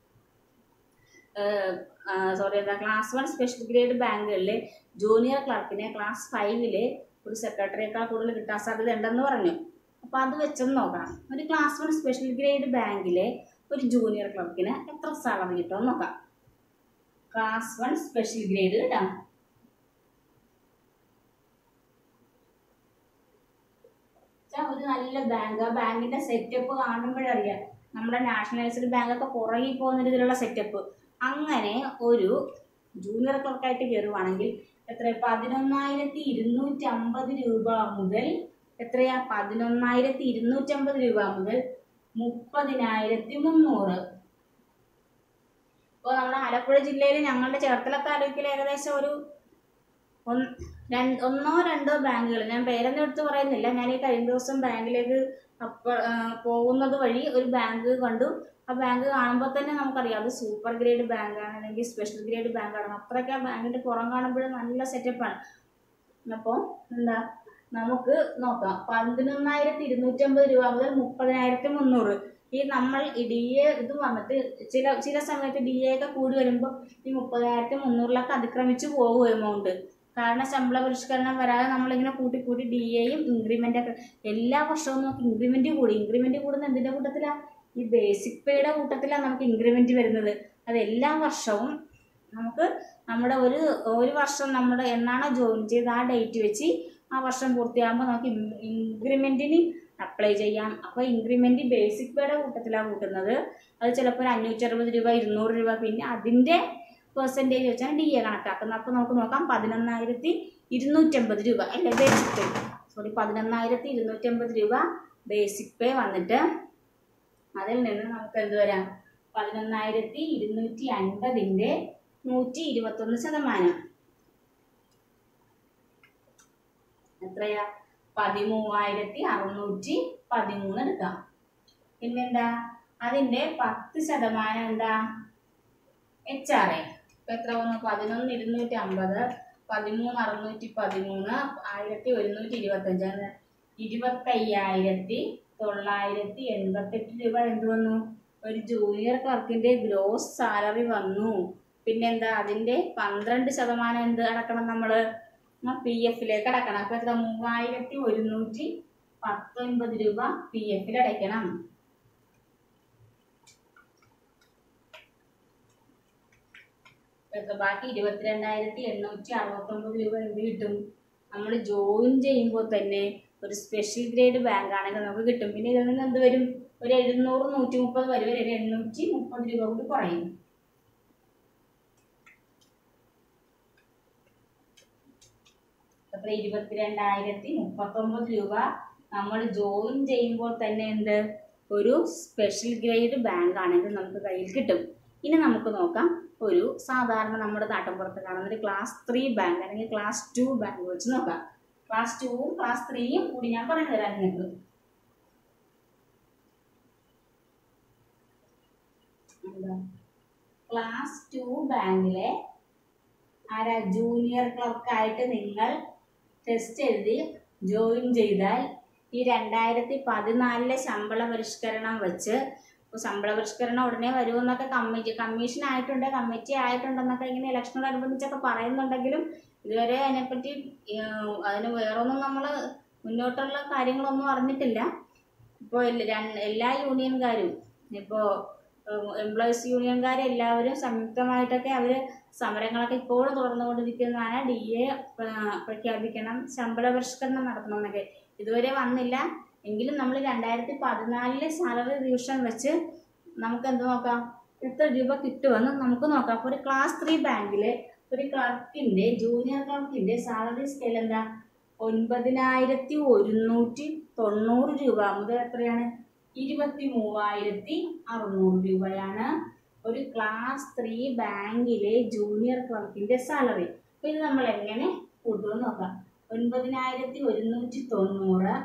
A: സോറി എന്താ ക്ലാസ് വൺ സ്പെഷ്യൽ ഗ്രേഡ് ബാങ്കുകളിൽ ജൂനിയർ ക്ലർക്കിനെ ക്ലാസ് ഫൈവില് ഒരു സെക്രട്ടറിയേക്കാൾ കൂടുതൽ കിട്ടാൻ സാധ്യത ഉണ്ടെന്ന് പറഞ്ഞു അപ്പോൾ അത് വെച്ചൊന്ന് നോക്കാം ഒരു ക്ലാസ് വൺ സ്പെഷ്യൽ ഗ്രേഡ് ബാങ്കിലെ ഒരു ജൂനിയർ ക്ലർക്കിന് എത്ര സാലറി കിട്ടുമെന്ന് നോക്കാം ക്ലാസ് വൺ സ്പെഷ്യൽ ഗ്രേഡ് കേട്ടോ ഒരു നല്ല ബാങ്ക് ആ ബാങ്കിന്റെ സെറ്റപ്പ് കാണുമ്പോഴറിയാം നമ്മുടെ നാഷണലൈസ്ഡ് ബാങ്കൊക്കെ പുറകിൽ പോകുന്ന രീതിയിലുള്ള സെറ്റപ്പ് അങ്ങനെ ഒരു ജൂനിയർ ക്ലർക്കായിട്ട് കയറുവാണെങ്കിൽ എത്ര പതിനൊന്നായിരത്തി ഇരുന്നൂറ്റി അമ്പത് രൂപ മുതൽ എത്രയാ പതിനൊന്നായിരത്തി ഇരുന്നൂറ്റി അമ്പത് രൂപ മുതൽ മുപ്പതിനായിരത്തി മുന്നൂറ് ഇപ്പോൾ നമ്മുടെ ആലപ്പുഴ ജില്ലയിൽ ഞങ്ങളുടെ ചേർത്തല താലൂക്കിൽ ഏകദേശം ഒരു ഒന്ന് രണ്ട് ഒന്നോ രണ്ടോ ബാങ്കുകൾ ഞാൻ പേരൊന്നും എടുത്ത് പറയുന്നില്ല ഞാൻ ഈ കഴിഞ്ഞ ദിവസം ബാങ്കിലേക്ക് അപ്പ ആ, പോകുന്നത് വഴി ഒരു ബാങ്ക് കണ്ടു ആ ബാങ്ക് കാണുമ്പോൾ തന്നെ നമുക്കറിയാം അത് സൂപ്പർ ഗ്രേഡ് ബാങ്കാണ് അല്ലെങ്കിൽ സ്പെഷ്യൽ ഗ്രേഡ് ബാങ്കാണ് അത്രയ്ക്ക് ആ ബാങ്കിന്റെ പുറം കാണുമ്പോഴും നല്ല സെറ്റപ്പാണ് അപ്പോൾ എന്താ നമുക്ക് നോക്കാം പതിനൊന്നായിരത്തി ഇരുന്നൂറ്റമ്പത് രൂപ മുതൽ മുപ്പതിനായിരത്തി മുന്നൂറ് ഈ നമ്മൾ ഈ ഡി എ ഇത് വന്നിട്ട് ചില ചില സമയത്ത് ഡി എ ഒക്കെ കൂടി വരുമ്പോൾ ഈ മുപ്പതിനായിരത്തി മുന്നൂറിലൊക്കെ അതിക്രമിച്ച് പോകും എമൗണ്ട് കാരണം ശമ്പള പരിഷ്കരണം വരാതെ നമ്മളിങ്ങനെ കൂട്ടി കൂട്ടി ഡി എയും ഇൻക്രിമെൻ്റ് ഒക്കെ എല്ലാ വർഷവും നമുക്ക് ഇൻക്രിമെൻ്റ് കൂടി ഇൻക്രിമെൻ്റ് കൂടുന്ന എന്തിൻ്റെ കൂട്ടത്തിലാണ് ഈ ബേസിക് പേയുടെ കൂട്ടത്തിലാണ് നമുക്ക് ഇൻക്രിമെൻ്റ് വരുന്നത് അത് എല്ലാ വർഷവും നമുക്ക് നമ്മുടെ ഒരു ഒരു വർഷം നമ്മുടെ എന്നാണോ ജോയിൻ ചെയ്ത് ആ ഡേറ്റ് വെച്ച് ആ വർഷം പൂർത്തിയാകുമ്പോൾ നമുക്ക് ഇൻക്രിമെൻറ്റിന് അപ്ലൈ ചെയ്യാം അപ്പോൾ ഇൻക്രിമെൻറ്റ് ബേസിക് പേയുടെ കൂട്ടത്തിലാണ് കൂട്ടുന്നത് അത് ചിലപ്പോൾ ഒരു അഞ്ഞൂറ്റി അറുപത് രൂപ ഇരുന്നൂറ് രൂപ പിന്നെ അതിൻ്റെ പെർസെൻറ്റേജ് വെച്ചാണ് ഡി എ കണക്കാക്കുന്നത് അപ്പോൾ നമുക്ക് നോക്കാം പതിനൊന്നായിരത്തി ഇരുന്നൂറ്റമ്പത് രൂപ അല്ലേ ബേസിക് പേ സോറി പതിനൊന്നായിരത്തി ഇരുന്നൂറ്റമ്പത് രൂപ ബേസിക് പേ വന്നിട്ട് അതിൽ നിന്ന് നമുക്ക് എന്ത് വരാം പതിനൊന്നായിരത്തി ഇരുന്നൂറ്റി അൻപതിൻ്റെ നൂറ്റി ഇരുപത്തൊന്ന് ശതമാനം എത്രയാ പതിമൂവായിരത്തി അറുന്നൂറ്റി പതിമൂന്ന് എടുക്കാം പിന്നെന്താ അതിന്റെ പത്ത് ശതമാനം എന്താ എച്ച് ആർ എ ഇപ്പൊ എത്ര വന്നു പതിനൊന്ന് ഇരുന്നൂറ്റി അമ്പത് പതിമൂന്ന് അറുന്നൂറ്റി പതിമൂന്ന് ആയിരത്തി ഒരുന്നൂറ്റി ഇരുപത്തഞ്ച് അങ്ങനെ ഇരുപത്തയ്യായിരത്തി തൊള്ളായിരത്തി എൺപത്തെട്ട് രൂപ എന്ത് വന്നു ഒരു ജൂനിയർ ക്ലർക്കിന്റെ ഗ്രോസ് സാലറി വന്നു പിന്നെന്താ അതിന്റെ പന്ത്രണ്ട് ശതമാനം എന്ത് അടക്കണം നമ്മള് പി എഫിലേക്ക് അടക്കണം അപ്പൊ എത്ര മൂവായിരത്തി ഒരുന്നൂറ്റി പത്തൊൻപത് രൂപ പി എഫിൽ അടയ്ക്കണം എത്ര ബാക്കി ഇരുപത്തിരണ്ടായിരത്തി എണ്ണൂറ്റി അറുപത്തൊമ്പത് രൂപ എന്ത് കിട്ടും നമ്മൾ ജോയിൻ ചെയ്യുമ്പോൾ തന്നെ ഒരു സ്പെഷ്യൽ ഗ്രേഡ് ബാങ്ക് ആണെങ്കിൽ നമുക്ക് കിട്ടും പിന്നെ ഇതിൽ നിന്ന് എന്ത് വരും ഒരു എഴുന്നൂറ് നൂറ്റി മുപ്പത് വരും ഒരു എണ്ണൂറ്റി മുപ്പത് രൂപ കൂടി കുറയും അത്ര ഇരുപത്തിരണ്ടായിരത്തി മുപ്പത്തൊമ്പത് രൂപ നമ്മൾ ജോയിൻ ചെയ്യുമ്പോൾ തന്നെ എന്ത് ഒരു സ്പെഷ്യൽ ഗ്രേഡ് ബാങ്ക് ആണെങ്കിൽ നമുക്ക് കയ്യിൽ കിട്ടും ഇനി നമുക്ക് നോക്കാം ഒരു സാധാരണ നമ്മുടെ നാട്ടിൻപുറത്ത് കാണുന്ന ഒരു ക്ലാസ് ത്രീ ബാങ്ക് അല്ലെങ്കിൽ ക്ലാസ് ടു ബാങ്ക് വെച്ച് നോക്കാം ക്ലാസ് ടുവും ക്ലാസ് ത്രീയും കൂടി ഞാൻ പറഞ്ഞു തരാം നിങ്ങൾക്ക് എന്താ ക്ലാസ് ടു ബാങ്കിലെ ആരാ ജൂനിയർ ക്ലർക്കായിട്ട് നിങ്ങൾ ടെസ്റ്റ് എഴുതി ജോയിൻ ചെയ്താൽ ഈ രണ്ടായിരത്തി പതിനാലിലെ ശമ്പള പരിഷ്കരണം വെച്ച് ഇപ്പോൾ ശമ്പള പരിഷ്കരണം ഉടനെ വരുമെന്നൊക്കെ കമ്മിറ്റി കമ്മീഷൻ ആയിട്ടുണ്ട് കമ്മിറ്റി ആയിട്ടുണ്ടെന്നൊക്കെ ഇങ്ങനെ ഇലക്ഷനോടനുബന്ധിച്ചൊക്കെ പറയുന്നുണ്ടെങ്കിലും ഇതുവരെ അതിനെപ്പറ്റി ഏഹ്, അതിന് വേറൊന്നും നമ്മൾ മുന്നോട്ടുള്ള കാര്യങ്ങളൊന്നും അറിഞ്ഞിട്ടില്ല ഇപ്പോൾ എല്ലാ യൂണിയൻകാരും ഇപ്പോൾ എംപ്ലോയീസ് യൂണിയൻകാർ എല്ലാവരും സംയുക്തമായിട്ടൊക്കെ അവർ സമരങ്ങളൊക്കെ ഇപ്പോഴും തുടർന്നുകൊണ്ടിരിക്കുന്നതാണ് ഡി എ പ്രഖ്യാപിക്കണം ശമ്പള പരിഷ്കരണം നടത്തണം എന്നൊക്കെ ഇതുവരെ വന്നില്ല എങ്കിലും നമ്മൾ രണ്ടായിരത്തി പതിനാലിലെ സാലറി റിവിഷൻ വെച്ച് നമുക്ക് എന്ത് നോക്കാം എത്ര രൂപ കിട്ടുമെന്ന് നമുക്ക് നോക്കാം അപ്പോൾ ഒരു ക്ലാസ് ത്രീ ബാങ്കിലെ ഒരു ക്ലർക്കിന്റെ ജൂനിയർ ക്ലർക്കിന്റെ സാലറി സ്കെയിൽ എന്താ ഒൻപതിനായിരത്തി ഒരുന്നൂറ്റി തൊണ്ണൂറ് രൂപ മുതൽ എത്രയാണ് ഇരുപത്തി മൂവായിരത്തി അറുന്നൂറ് രൂപയാണ് ഒരു ക്ലാസ് ത്രീ ബാങ്കിലെ ജൂനിയർ ക്ലർക്കിന്റെ സാലറി അപ്പൊ ഇത് നമ്മൾ എങ്ങനെ കൂട്ടുമെന്ന് നോക്കാം ഒൻപതിനായിരത്തി ഒരുന്നൂറ്റി തൊണ്ണൂറ്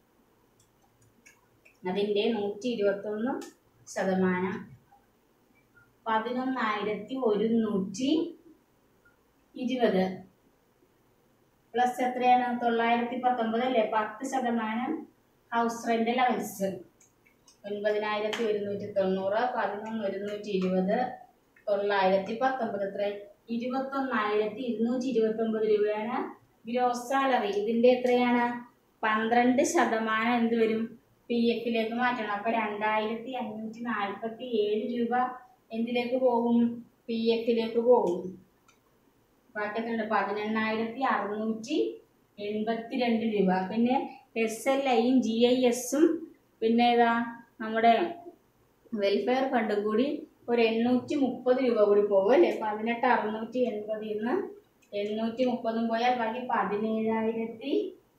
A: അതിന്റെ നൂറ്റി ഇരുപത്തൊന്ന് ശതമാനം പതിനൊന്നായിരത്തി ഒരുന്നൂറ്റി ഇരുപത് പ്ലസ് എത്രയാണ് തൊള്ളായിരത്തി പത്തൊമ്പത് അല്ലേ പത്ത് ശതമാനം ഹൗസ് റെന്റ് അലവൻസ് ഒൻപതിനായിരത്തി ഒരുന്നൂറ്റി തൊണ്ണൂറ് പതിനൊന്ന് ഒരുന്നൂറ്റി ഇരുപത് തൊള്ളായിരത്തി പത്തൊമ്പത് എത്ര ഇരുപത്തൊന്നായിരത്തി ഇരുന്നൂറ്റി ഇരുപത്തി ഒമ്പത് രൂപയാണ് ഗ്രോസ് സാലറി ഇതിന്റെ എത്രയാണ് പന്ത്രണ്ട് ശതമാനം എന്ത് വരും പി എഫിലേക്ക് മാറ്റണം അപ്പൊ രണ്ടായിരത്തി അഞ്ഞൂറ്റി നാൽപ്പത്തി ഏഴ് രൂപ എന്തിലേക്ക് പോകും പി എഫിലേക്ക് പോകും ബാക്കി എത്രയുണ്ട് പതിനെണ്ണായിരത്തി അറുന്നൂറ്റി എൺപത്തി രണ്ട് രൂപ പിന്നെ എസ് എൽ ഐയും ജി ഐ എസും പിന്നെ ഏതാ നമ്മുടെ വെൽഫെയർ ഫണ്ടും കൂടി ഒരു എണ്ണൂറ്റി മുപ്പത് രൂപ കൂടി പോകും അല്ലേ പതിനെട്ട് അറുന്നൂറ്റി എൺപതിൽ നിന്ന് എണ്ണൂറ്റി മുപ്പതും പോയാൽ ബാക്കി പതിനേഴായിരത്തി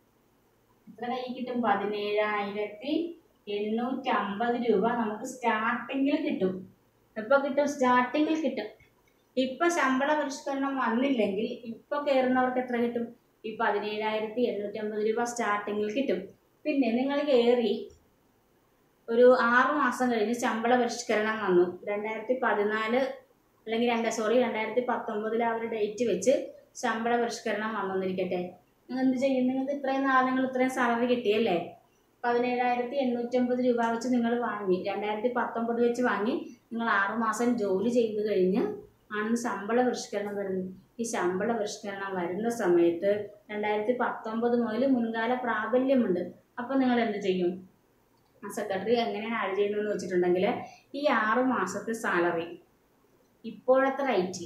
A: എത്ര കൈ കിട്ടും പതിനേഴായിരത്തി എണ്ണൂറ്റി അമ്പത് രൂപ നമുക്ക് സ്റ്റാർട്ടിങ്ങിൽ കിട്ടും എപ്പോൾ കിട്ടും സ്റ്റാർട്ടിങ്ങിൽ കിട്ടും ഇപ്പൊ ശമ്പള പരിഷ്കരണം വന്നില്ലെങ്കിൽ ഇപ്പൊ കയറുന്നവർക്ക് എത്ര കിട്ടും ഈ പതിനേഴായിരത്തി എണ്ണൂറ്റി അമ്പത് രൂപ സ്റ്റാർട്ടിങ്ങിൽ കിട്ടും പിന്നെ നിങ്ങൾ കയറി ഒരു ആറു മാസം കഴിഞ്ഞ് ശമ്പള പരിഷ്കരണം വന്നു രണ്ടായിരത്തി പതിനാല് അല്ലെങ്കിൽ രണ്ട് സോറി രണ്ടായിരത്തി പത്തൊമ്പതിൽ ആ ഒരു ഡേറ്റ് വെച്ച് ശമ്പള പരിഷ്കരണം വന്നെന്നിരിക്കട്ടെ നിങ്ങൾ എന്ത് ചെയ്യും നിങ്ങൾക്ക് ഇത്രയും നാൾ നിങ്ങൾ ഇത്രയും സാലറി കിട്ടിയല്ലേ പതിനേഴായിരത്തി എണ്ണൂറ്റമ്പത് രൂപ വെച്ച് നിങ്ങൾ വാങ്ങി രണ്ടായിരത്തി പത്തൊമ്പത് വെച്ച് വാങ്ങി നിങ്ങൾ ആറു മാസം ജോലി ചെയ്ത് കഴിഞ്ഞ് ആണ് ശമ്പള പരിഷ്കരണം വരുന്നത് ഈ ശമ്പള പരിഷ്കരണം വരുന്ന സമയത്ത് രണ്ടായിരത്തി പത്തൊമ്പത് മുതൽ മുൻകാല പ്രാബല്യമുണ്ട് അപ്പം നിങ്ങൾ എന്ത് ചെയ്യും സെക്രട്ടറി എങ്ങനെയാണ് ആഡ് ചെയ്യുന്നതെന്ന് വെച്ചിട്ടുണ്ടെങ്കിൽ ഈ ആറു മാസത്തെ സാലറി ഇപ്പോഴത്തെ റേറ്റ്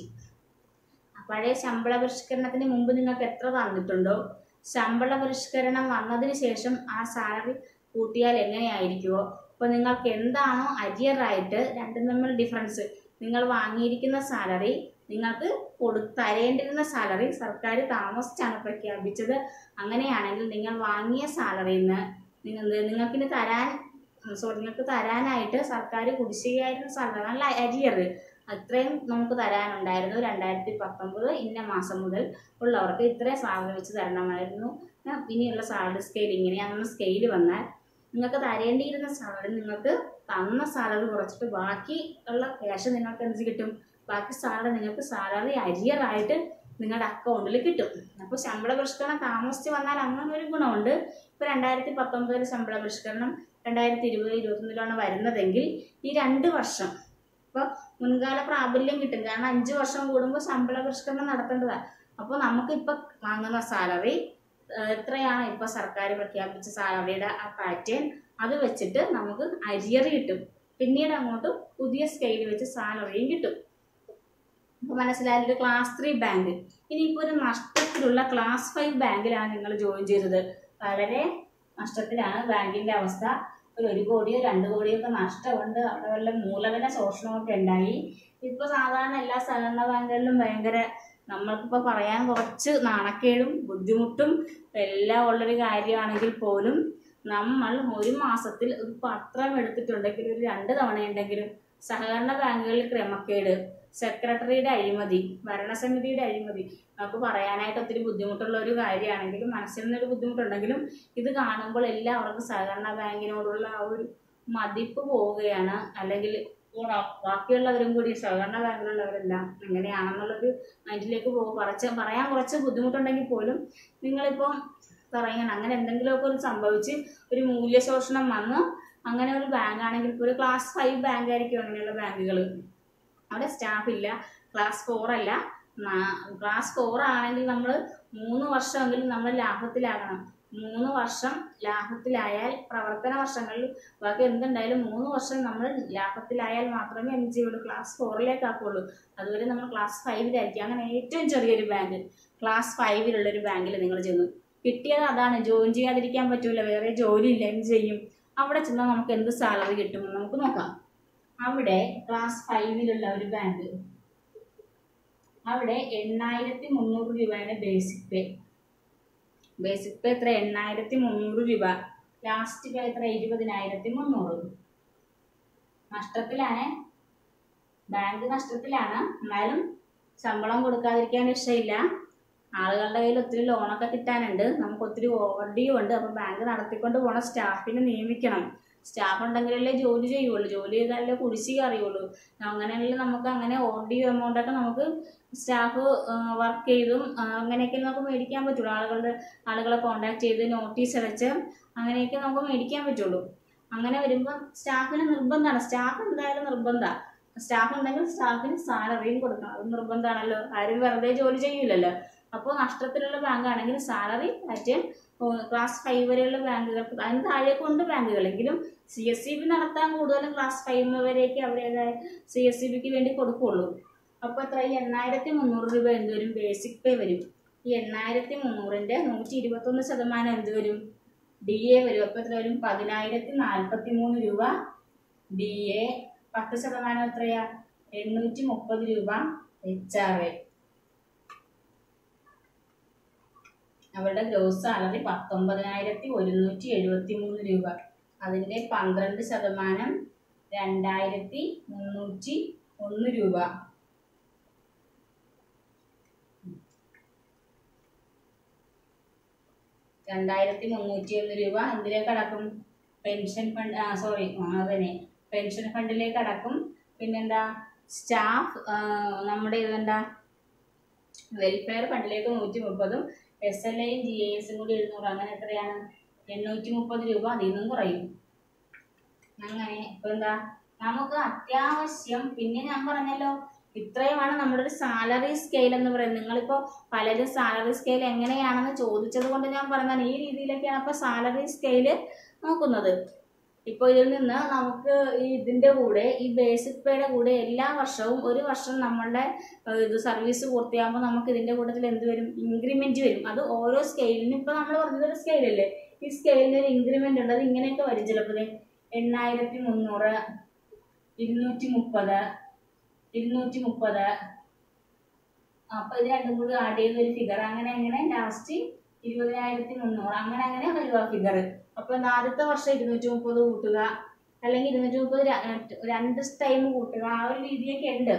A: പഴയ ശമ്പള പരിഷ്കരണത്തിന് മുമ്പ് നിങ്ങൾക്ക് എത്ര തന്നിട്ടുണ്ടോ ശമ്പള പരിഷ്കരണം വന്നതിന് ശേഷം ആ സാലറി കൂട്ടിയാൽ എങ്ങനെയായിരിക്കുമോ അപ്പോൾ നിങ്ങൾക്ക് എന്താണോ അരിയറായിട്ട് രണ്ടും തമ്മിൽ ഡിഫറൻസ് നിങ്ങൾ വാങ്ങിയിരിക്കുന്ന സാലറി നിങ്ങൾക്ക് കൊടു തരേണ്ടിരുന്ന സാലറി സർക്കാർ താമസിച്ചാണ് പ്രഖ്യാപിച്ചത് അങ്ങനെയാണെങ്കിൽ നിങ്ങൾ വാങ്ങിയ സാലറിയിൽ നിന്ന് നിങ്ങൾ നിങ്ങൾക്കിനി തരാൻ സോറി നിങ്ങൾക്ക് തരാനായിട്ട് സർക്കാർ കുടിശ്ശികയായിരുന്ന സാലറി നല്ല അരിയർ അത്രയും നമുക്ക് തരാനുണ്ടായിരുന്നു രണ്ടായിരത്തി പത്തൊമ്പത് ഇന്ന മാസം മുതൽ ഉള്ളവർക്ക് ഇത്രയും സാലറി വെച്ച് തരണമായിരുന്നു ആ, ഇനിയുള്ള സാലറി സ്കെയിൽ ഇങ്ങനെയാണെന്ന് സ്കെയിൽ വന്നാൽ നിങ്ങൾക്ക് തരേണ്ടിയിരുന്ന സാലറി നിങ്ങൾക്ക് തന്ന സാലറി കുറച്ചിട്ട് ബാക്കി ഉള്ള ക്യാഷ് നിങ്ങൾക്ക് എന്ത് കിട്ടും ബാക്കി സാലറി നിങ്ങൾക്ക് സാലറി അരിയറായിട്ട് നിങ്ങളുടെ അക്കൗണ്ടിൽ കിട്ടും അപ്പോൾ ശമ്പള പരിഷ്കരണം താമസിച്ച് വന്നാൽ അങ്ങനെ ഒരു ഗുണമുണ്ട് ഇപ്പോൾ രണ്ടായിരത്തി പത്തൊമ്പതിൽ ശമ്പള പരിഷ്കരണം രണ്ടായിരത്തി ഇരുപത് ഇരുപത്തൊന്നിലാണ് വരുന്നതെങ്കിൽ ഈ രണ്ട് വർഷം ഇപ്പോൾ മുൻകാല പ്രാബല്യം കിട്ടും കാരണം അഞ്ച് വർഷം കൂടുമ്പോൾ ശമ്പള പരിഷ്കരണം നടത്തേണ്ടതാണ് അപ്പോൾ നമുക്കിപ്പോൾ വാങ്ങുന്ന സാലറി എത്രയാണ് ഇപ്പോൾ സർക്കാർ പ്രഖ്യാപിച്ച സാലറിയുടെ ആ പാറ്റേൺ അത് വെച്ചിട്ട് നമുക്ക് അരിയർ കിട്ടും പിന്നീട് അങ്ങോട്ട് പുതിയ സ്കെയിൽ വെച്ച് സാലറിയും കിട്ടും അപ്പോൾ മനസ്സിലായാലും ക്ലാസ് ത്രീ ബാങ്ക് ഇനിയിപ്പോൾ ഒരു നഷ്ടത്തിലുള്ള ക്ലാസ് ഫൈവ് ബാങ്കിലാണ് നിങ്ങൾ ജോയിൻ ചെയ്തത് വളരെ നഷ്ടത്തിലാണ് ബാങ്കിൻ്റെ അവസ്ഥ ഒരു ഒരു കോടിയോ രണ്ട് കോടിയോ ഒക്കെ നഷ്ടമുണ്ട് അവിടെ വല്ല മൂലധന ശോഷണമൊക്കെ ഉണ്ടായി ഇപ്പോൾ സാധാരണ എല്ലാ സഹകരണ ബാങ്കുകളിലും ഭയങ്കര നമ്മൾക്കിപ്പോൾ പറയാൻ കുറച്ച് നാണക്കേടും ബുദ്ധിമുട്ടും എല്ലാം ഉള്ളൊരു കാര്യമാണെങ്കിൽ പോലും നമ്മൾ ഒരു മാസത്തിൽ ഒരു പത്രം എടുത്തിട്ടുണ്ടെങ്കിൽ ഒരു രണ്ട് തവണയുണ്ടെങ്കിലും സഹകരണ ബാങ്കുകളിൽ ക്രമക്കേട് സെക്രട്ടറിയുടെ അഴിമതി ഭരണസമിതിയുടെ അഴിമതി നമുക്ക് പറയാനായിട്ട് ഒത്തിരി ബുദ്ധിമുട്ടുള്ള ഒരു കാര്യമാണെങ്കിലും മനസ്സിൽ നിന്നൊരു ബുദ്ധിമുട്ടുണ്ടെങ്കിലും ഇത് കാണുമ്പോൾ എല്ലാവർക്കും സഹകരണ ബാങ്കിനോടുള്ള ആ ഒരു മതിപ്പ് പോവുകയാണ് അല്ലെങ്കിൽ ബാക്കിയുള്ളവരും കൂടി സഹകരണ ബാങ്കിലുള്ളവരെല്ലാം എങ്ങനെയാണെന്നുള്ളൊരു മൈൻഡിലേക്ക് പോകും കുറച്ച് പറയാൻ കുറച്ച് ബുദ്ധിമുട്ടുണ്ടെങ്കിൽ പോലും നിങ്ങളിപ്പോൾ പറയണം അങ്ങനെ എന്തെങ്കിലുമൊക്കെ ഒരു സംഭവിച്ച് ഒരു മൂല്യശോഷണം വന്ന് അങ്ങനെ ഒരു ബാങ്ക് ആണെങ്കിൽ ഇപ്പോൾ ഒരു ക്ലാസ് ഫൈവ് ബാങ്ക് ആയിരിക്കും അങ്ങനെയുള്ള ബാങ്കുകൾ അവിടെ സ്റ്റാഫ് ഇല്ല ക്ലാസ് ഫോർ അല്ല ക്ലാസ് ഫോർ ആണെങ്കിൽ നമ്മൾ മൂന്ന് വർഷമെങ്കിലും നമ്മൾ ലാഭത്തിലാകണം മൂന്ന് വർഷം ലാഭത്തിലായാൽ പ്രവർത്തന വർഷങ്ങളിൽ ബാക്കി എന്തുണ്ടായാലും മൂന്ന് വർഷം നമ്മൾ ലാഭത്തിലായാൽ മാത്രമേ എന്ത് ചെയ്യുള്ളൂ ക്ലാസ് ഫോറിലേക്ക് ആക്കുള്ളൂ അതുവരെ നമ്മൾ ക്ലാസ് ഫൈവിലായിരിക്കും അങ്ങനെ ഏറ്റവും ചെറിയൊരു ബാങ്ക് ക്ലാസ് ഫൈവിലുള്ള ഒരു ബാങ്കിൽ നിങ്ങൾ ചെന്നു കിട്ടിയത് അതാണ് ജോയിൻ ചെയ്യാതിരിക്കാൻ പറ്റൂല വേറെ ജോലി ഇല്ല എന്ത് ചെയ്യും അവിടെ ചെന്നാൽ നമുക്ക് എന്ത് സാലറി കിട്ടുമെന്ന് നമുക്ക് നോക്കാം അവിടെ ക്ലാസ് ഫൈവിലുള്ള ഒരു ബാങ്ക് അവിടെ എണ്ണായിരത്തി മുന്നൂറ് രൂപയാണ് ബേസിക് പേ ബേസിക് പേ എത്ര എണ്ണായിരത്തി മുന്നൂറ് രൂപ ലാസ്റ്റ് പേ എത്ര ഇരുപതിനായിരത്തി മുന്നൂറ് നഷ്ടത്തിലാണ് ബാങ്ക് നഷ്ടത്തിലാണ് എന്നാലും ശമ്പളം കൊടുക്കാതിരിക്കാൻ രക്ഷയില്ല ആളുകളുടെ കയ്യിൽ ഒത്തിരി ലോണൊക്കെ കിട്ടാനുണ്ട് നമുക്ക് ഒത്തിരി ഓവർ ഡ്യൂ ഉണ്ട് അപ്പോൾ ബാങ്ക് നടത്തിക്കൊണ്ട് പോണ സ്റ്റാഫിനെ നിയമിക്കണം സ്റ്റാഫ് ഉണ്ടെങ്കിലല്ലേ ജോലി ചെയ്യുള്ളൂ ജോലി ചെയ്താലേ കുടിശ്ശിക അറിയുള്ളൂ അങ്ങനെയുള്ള നമുക്ക് അങ്ങനെ ഓവർ ഡ്യൂ എമൗണ്ടൊക്കെ നമുക്ക് സ്റ്റാഫ് വർക്ക് ചെയ്തും ആ, അങ്ങനെയൊക്കെ നമുക്ക് മേടിക്കാൻ പറ്റുള്ളൂ ആളുകളുടെ ആളുകളെ കോണ്ടാക്ട് ചെയ്ത് നോട്ടീസ് അടച്ച് അങ്ങനെയൊക്കെ നമുക്ക് മേടിക്കാൻ പറ്റുള്ളൂ അങ്ങനെ വരുമ്പോൾ സ്റ്റാഫിന് നിർബന്ധമാണ് സ്റ്റാഫ് എന്തായാലും നിർബന്ധമാണ് സ്റ്റാഫ് ഉണ്ടെങ്കിൽ സ്റ്റാഫിന് സാലറിയും കൊടുക്കണം അത് നിർബന്ധമാണല്ലോ ആരും വെറുതെ ജോലി ചെയ്യില്ലല്ലോ അപ്പോൾ നഷ്ടത്തിലുള്ള ബാങ്ക് ആണെങ്കിൽ സാലറി മറ്റേ ക്ലാസ് ഫൈവ് വരെയുള്ള ബാങ്കുകൾക്ക് അതിന് താഴേക്കുണ്ട് ബാങ്കുകളെങ്കിലും സി എസ് സി ബി നടത്താൻ കൂടുതലും ക്ലാസ് ഫൈവ് വരെയൊക്കെ അവരുടേതായ സി എസ് സി ബിക്ക് വേണ്ടി കൊടുക്കുള്ളൂ അപ്പോൾ എത്ര ഈ എണ്ണായിരത്തി മുന്നൂറ് രൂപ എന്ത് വരും ബേസിക് പേ വരും ഈ എണ്ണായിരത്തി മുന്നൂറിൻ്റെ നൂറ്റി ഇരുപത്തൊന്ന് ശതമാനം എന്ത് വരും ഡി എ വരും അപ്പോൾ എത്ര വരും പതിനായിരത്തി നാൽപ്പത്തി മൂന്ന് രൂപ ഡി എ പത്ത് ശതമാനം എത്രയാ എണ്ണൂറ്റി മുപ്പത് രൂപ എച്ച് ആർ എ അവരുടെ ഗ്രോസ് സാലറി പത്തൊമ്പതിനായിരത്തി ഒരുന്നൂറ്റി എഴുപത്തി മൂന്ന് രൂപ അതിൻ്റെ പന്ത്രണ്ട് ശതമാനം രണ്ടായിരത്തി മുന്നൂറ്റി ഒന്ന് രൂപ രണ്ടായിരത്തി മുന്നൂറ്റി ഒന്ന് രൂപ എന്തിലേക്ക് അടക്കും പെൻഷൻ ഫണ്ട് ആ സോറി അതന്നെ പെൻഷൻ ഫണ്ടിലേക്ക് അടക്കും പിന്നെന്താ സ്റ്റാഫ് നമ്മുടെ ഇതെന്താ വെൽഫെയർ ഫണ്ടിലേക്ക് നൂറ്റി മുപ്പതും എസ് എൽ ഐയും ജി എ എസും കൂടി എഴുന്നൂറ് അങ്ങനെ എത്രയാണ് എണ്ണൂറ്റി മുപ്പത് രൂപ അതിൽ നിന്നും കുറയും അങ്ങനെ ഇപ്പൊ എന്താ നമുക്ക് അത്യാവശ്യം പിന്നെ ഞാൻ പറഞ്ഞല്ലോ ഇത്രയുമാണ് നമ്മുടെ ഒരു സാലറി സ്കെയിൽ എന്ന് പറയുന്നത് നിങ്ങളിപ്പോൾ പലരും സാലറി സ്കെയിൽ എങ്ങനെയാണെന്ന് ചോദിച്ചത് കൊണ്ട് ഞാൻ പറഞ്ഞതാണ് ഈ രീതിയിലൊക്കെയാണ് അപ്പോൾ സാലറി സ്കെയിൽ നോക്കുന്നത് ഇപ്പോൾ ഇതിൽ നിന്ന് നമുക്ക് ഈ ഇതിൻ്റെ കൂടെ ഈ ബേസിക് പേയുടെ കൂടെ എല്ലാ വർഷവും ഒരു വർഷം നമ്മളുടെ ഏഹ്, ഇത് സർവീസ് പൂർത്തിയാകുമ്പോൾ നമുക്ക് ഇതിൻ്റെ കൂട്ടത്തിൽ എന്ത് വരും ഇൻക്രിമെൻറ്റ് വരും അത് ഓരോ സ്കെയിലിനും ഇപ്പോൾ നമ്മൾ പറഞ്ഞതൊരു സ്കെയിലല്ലേ ഈ സ്കെയിലിന് ഒരു ഇൻക്രിമെൻ്റ് ഉണ്ട് അത് ഇങ്ങനെയൊക്കെ വരും ചിലപ്പോൾ ദേ എണ്ണായിരത്തി മുന്നൂറ് ഇരുന്നൂറ്റി മുപ്പത് ഇരുന്നൂറ്റി മുപ്പത് അപ്പോൾ ഇത് രണ്ടും കൂടി ആഡ് ചെയ്ത ഒരു ഫിഗർ അങ്ങനെ അങ്ങനെ ലാസ്റ്റ് ഇരുപതിനായിരത്തി മുന്നൂറ് അങ്ങനെ അങ്ങനെ വരും ആ ഫിഗർ അപ്പോൾ ആദ്യത്തെ വർഷം ഇരുന്നൂറ്റി മുപ്പത് കൂട്ടുക അല്ലെങ്കിൽ ഇരുന്നൂറ്റി മുപ്പത് രണ്ട് ടൈം കൂട്ടുക ആ ഒരു രീതിയൊക്കെ ഉണ്ട്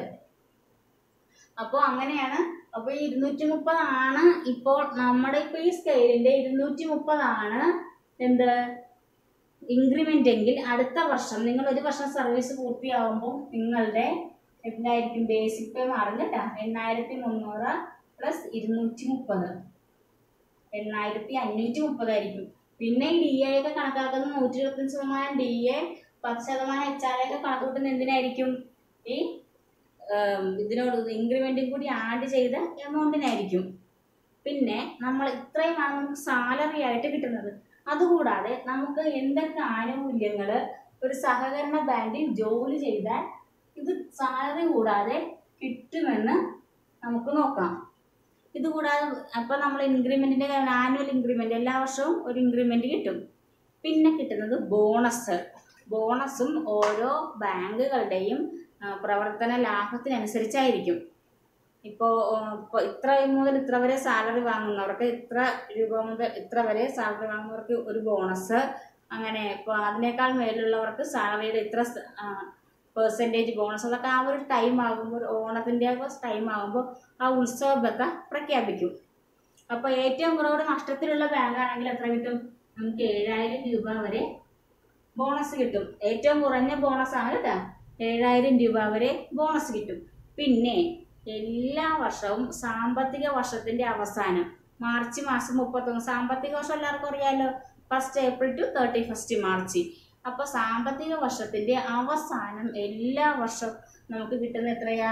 A: അപ്പോൾ അങ്ങനെയാണ് അപ്പോൾ ഈ ഇരുന്നൂറ്റി മുപ്പതാണ് ഇപ്പോൾ നമ്മുടെ ഇപ്പോൾ ഈ സ്കെയിലിൻ്റെ ഇരുന്നൂറ്റി മുപ്പതാണ് എന്ത് ഇൻക്രിമെൻ്റ് എങ്കിൽ അടുത്ത വർഷം നിങ്ങൾ ഒരു വർഷം സർവീസ് പൂർത്തിയാകുമ്പോൾ നിങ്ങളുടെ എന്തായിരിക്കും ബേസിക് പേ മാറും കേട്ടോ എണ്ണായിരത്തി മുന്നൂറ് പ്ലസ് ഇരുന്നൂറ്റി മുപ്പത് എണ്ണായിരത്തി അഞ്ഞൂറ്റി മുപ്പതായിരിക്കും പിന്നെ ഈ ഡി എ ഒക്കെ കണക്കാക്കുന്ന നൂറ്റി ഇരുപത്തഞ്ച് ശതമാനം ഡി എ പത്ത് ശതമാനം എച്ച് ആർ ഒക്കെ കണക്ക് കൂട്ടുന്നത് എന്തിനായിരിക്കും ഈ ഏം, ഇതിനോട് ഇൻക്രിമെൻറ്റും കൂടി ആഡ് ചെയ്ത എമൗണ്ടിനായിരിക്കും പിന്നെ നമ്മൾ ഇത്രയുമാണ് നമുക്ക് സാലറി ആയിട്ട് കിട്ടുന്നത് അതുകൂടാതെ നമുക്ക് എന്തൊക്കെ ആനുകൂല്യങ്ങൾ ഒരു സഹകരണ ബാങ്കിൽ ജോലി ചെയ്താൽ ഇത് സാലറി കൂടാതെ കിട്ടുമെന്ന് നമുക്ക് നോക്കാം ഇത് കൂടാതെ അപ്പം നമ്മൾ ഇൻക്രിമെൻറ്റിൻ്റെ ആനുവൽ ഇൻക്രിമെൻ്റ് എല്ലാ വർഷവും ഒരു ഇൻക്രിമെൻ്റ് കിട്ടും പിന്നെ കിട്ടുന്നത് ബോണസ് ബോണസും ഓരോ ബാങ്കുകളുടെയും ആ, പ്രവർത്തന ലാഭത്തിനനുസരിച്ചായിരിക്കും ഇപ്പോൾ ഇപ്പോൾ ഇത്ര മുതൽ ഇത്ര വരെ സാലറി വാങ്ങുന്നവർക്ക് ഇത്ര രൂപ മുതൽ ഇത്ര വരെ സാലറി വാങ്ങുന്നവർക്ക് ഒരു ബോണസ് അങ്ങനെ ഇപ്പോൾ അതിനേക്കാൾ മേലുള്ളവർക്ക് സാലറിയുടെ ഇത്ര പെർസെൻറ്റേജ് ബോണസ് അതൊക്കെ ആ ഒരു ടൈം ആകുമ്പോൾ ഒരു ഓണത്തിൻ്റെ ടൈം ആകുമ്പോൾ ആ ഉത്സവബത്ത പ്രഖ്യാപിക്കും അപ്പോൾ ഏറ്റവും കുറവ് നഷ്ടത്തിലുള്ള ബാങ്കാണെങ്കിൽ എത്ര കിട്ടും നമുക്ക് ഏഴായിരം രൂപ വരെ ബോണസ് കിട്ടും ഏറ്റവും കുറഞ്ഞ ബോണസ് ആണ് കേട്ടോ ഏഴായിരം രൂപ വരെ ബോണസ് കിട്ടും പിന്നെ എല്ലാ വർഷവും സാമ്പത്തിക വർഷത്തിന്റെ അവസാനം മാർച്ച് മാസം മുപ്പത്തൊന്ന് സാമ്പത്തിക വർഷം എല്ലാവർക്കും അറിയാമല്ലോ first April to thirty first March അപ്പൊ സാമ്പത്തിക വർഷത്തിന്റെ അവസാനം എല്ലാ വർഷവും നമുക്ക് കിട്ടുന്ന എത്രയാ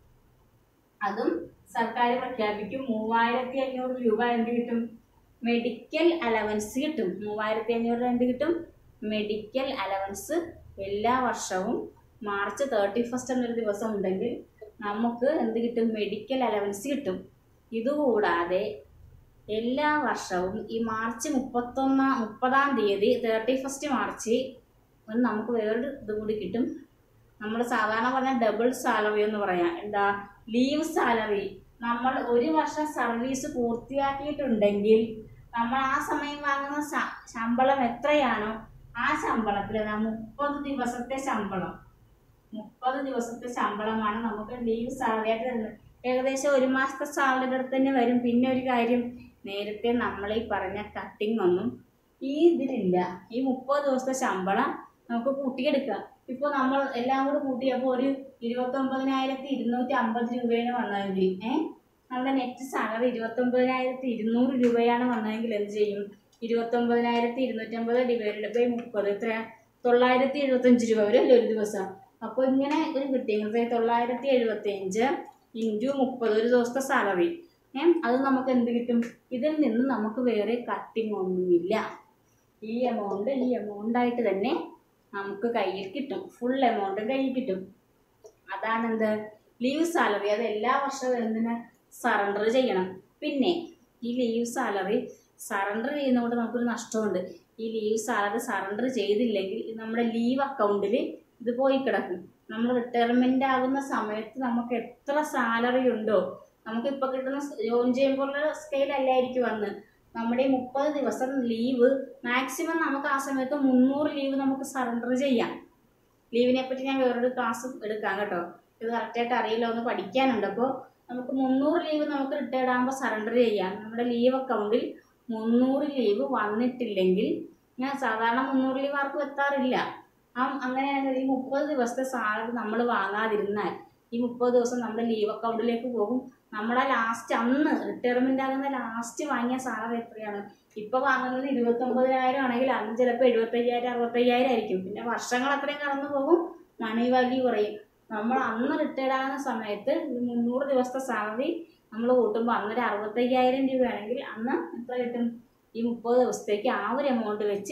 A: അതും സർക്കാർ പ്രഖ്യാപിക്കും മൂവായിരത്തി അഞ്ഞൂറ് രൂപ എന്ത് കിട്ടും മെഡിക്കൽ അലവൻസ് കിട്ടും മൂവായിരത്തി അഞ്ഞൂറ് എന്ത് കിട്ടും മെഡിക്കൽ അലവൻസ് എല്ലാ വർഷവും മാർച്ച് തേർട്ടി ഫസ്റ്റ് എന്നൊരു ദിവസം ഉണ്ടെങ്കിൽ നമുക്ക് എന്ത് കിട്ടും മെഡിക്കൽ അലവൻസ് കിട്ടും ഇതുകൂടാതെ എല്ലാ വർഷവും ഈ മാർച്ച് മുപ്പത്തൊന്നാം മുപ്പതാം തീയതി തേർട്ടി ഫസ്റ്റ് മാർച്ച് ഒന്ന് നമുക്ക് വേറൊരു ഇത് കൂടി കിട്ടും നമ്മൾ സാധാരണ പറഞ്ഞ ഡബിൾ സാലറി എന്ന് പറയാം എന്താ ലീവ് സാലറി നമ്മൾ ഒരു വർഷം സർവീസ് പൂർത്തിയാക്കിയിട്ടുണ്ടെങ്കിൽ നമ്മൾ ആ സമയം വാങ്ങുന്ന ശ- ശമ്പളം എത്രയാണോ ആ ശമ്പളത്തിൽ അതാ മുപ്പത് ദിവസത്തെ ശമ്പളം മുപ്പത് ദിവസത്തെ ശമ്പളമാണ് നമുക്ക് ലീവ് സാലറി ആയിട്ട് തരുന്നത് ഏകദേശം ഒരു മാസത്തെ സാലറി അടുത്ത് തന്നെ വരും പിന്നെ ഒരു കാര്യം നേരത്തെ നമ്മൾ ഈ പറഞ്ഞ കട്ടിംഗ് ഒന്നും ഈ ഇതിലില്ല ഈ മുപ്പത് ദിവസത്തെ ശമ്പളം നമുക്ക് കൂട്ടിയെടുക്കാം ഇപ്പോൾ നമ്മൾ എല്ലാം കൂടി കൂട്ടിയപ്പോൾ ഒരു ഇരുപത്തൊമ്പതിനായിരത്തി ഇരുന്നൂറ്റി അമ്പത് രൂപയാണ് വന്നതെങ്കിൽ ഏഹ് നമ്മുടെ നെറ്റ് സാലറി ഇരുപത്തൊമ്പതിനായിരത്തി ഇരുന്നൂറ് രൂപയാണ് വന്നതെങ്കിൽ എന്ത് ചെയ്യും ഇരുപത്തൊമ്പതിനായിരത്തി ഇരുന്നൂറ്റമ്പത് ഡിവൈഡഡ് ബൈ മുപ്പത് എത്ര തൊള്ളായിരത്തി എഴുപത്തഞ്ച് രൂപ വരും അല്ലേ ഒരു ദിവസം അപ്പോൾ ഇങ്ങനെ ഒരു കിട്ടി ഇങ്ങനത്തെ തൊള്ളായിരത്തി എഴുപത്തി അഞ്ച് ഇൻറ്റു മുപ്പത് ഒരു ദിവസത്തെ സാലറി ഏ അത് നമുക്ക് എന്ത് കിട്ടും ഇതിൽ നിന്ന് നമുക്ക് വേറെ കട്ടിങ് ഒന്നുമില്ല ഈ എമൗണ്ട് ഈ എമൗണ്ട് ആയിട്ട് തന്നെ നമുക്ക് കയ്യിൽ കിട്ടും ഫുൾ എമൗണ്ട് കയ്യിൽ കിട്ടും അതാണ് എന്ത് ലീവ് സാലറി അത് എല്ലാ വർഷവും എന്തിന് സറണ്ടർ ചെയ്യണം പിന്നെ ഈ ലീവ് സാലറി സറണ്ടർ ചെയ്യുന്നതുകൊണ്ട് നമുക്കൊരു നഷ്ടമുണ്ട് ഈ ലീവ് സാലറി സറണ്ടർ ചെയ്തില്ലെങ്കിൽ ഇത് നമ്മുടെ ലീവ് അക്കൗണ്ടിൽ ഇത് പോയി കിടക്കും നമ്മൾ റിട്ടയർമെന്റ് ആകുന്ന സമയത്ത് നമുക്ക് എത്ര സാലറി ഉണ്ടോ നമുക്ക് ഇപ്പൊ കിട്ടുന്ന ജോയിൻ ചെയ്യുമ്പോഴുള്ള സ്കെയിൽ അല്ലായിരിക്കും വന്ന് നമ്മുടെ ഈ മുപ്പത് ദിവസം ലീവ് മാക്സിമം നമുക്ക് ആ സമയത്ത് മുന്നൂറ് ലീവ് നമുക്ക് സറണ്ടർ ചെയ്യാം ലീവിനെ പറ്റി ഞാൻ വേറൊരു ക്ലാസ് എടുക്കാം കേട്ടോ ഇത് കറക്റ്റായിട്ട് അറിയില്ല ഒന്ന് പഠിക്കാനുണ്ട് അപ്പോൾ നമുക്ക് മുന്നൂറ് ലീവ് നമുക്ക് റിട്ടയർഡ് ആകുമ്പോൾ സറണ്ടർ ചെയ്യാം നമ്മുടെ ലീവ് അക്കൗണ്ടിൽ മുന്നൂറ് ലീവ് വന്നിട്ടില്ലെങ്കിൽ ഞാൻ സാധാരണ മുന്നൂറ് ലീവ് ആർക്കും എത്താറില്ല ആ അങ്ങനെയാണെങ്കിൽ ഈ മുപ്പത് ദിവസത്തെ സാലറി നമ്മൾ വാങ്ങാതിരുന്നാൽ ഈ മുപ്പത് ദിവസം നമ്മുടെ ലീവ് അക്കൗണ്ടിലേക്ക് പോകും നമ്മുടെ ലാസ്റ്റ് അന്ന് റിട്ടയർമെന്റ് ആകുന്ന ലാസ്റ്റ് വാങ്ങിയ സാലറി എത്രയാണ് ഇപ്പൊ വാങ്ങുന്നത് ഇരുപത്തി ഒമ്പതിനായിരം ആണെങ്കിൽ അന്ന് ചിലപ്പോൾ എഴുപത്തയ്യായിരം അറുപത്തയ്യായിരം ആയിരിക്കും പിന്നെ വർഷങ്ങൾ അത്രയും കടന്നു പോകും മണി വാല്യൂ കുറയും നമ്മൾ അന്ന് റിട്ടയർഡ് ആകുന്ന സമയത്ത് ഈ മുന്നൂറ് ദിവസത്തെ സാലറി നമ്മൾ കൂട്ടുമ്പോൾ അന്നൊരു അറുപത്തയ്യായിരം രൂപയാണെങ്കിൽ അന്ന് എത്ര കിട്ടും ഈ മുപ്പത് ദിവസത്തേക്ക് ആ ഒരു എമൗണ്ട് വെച്ച്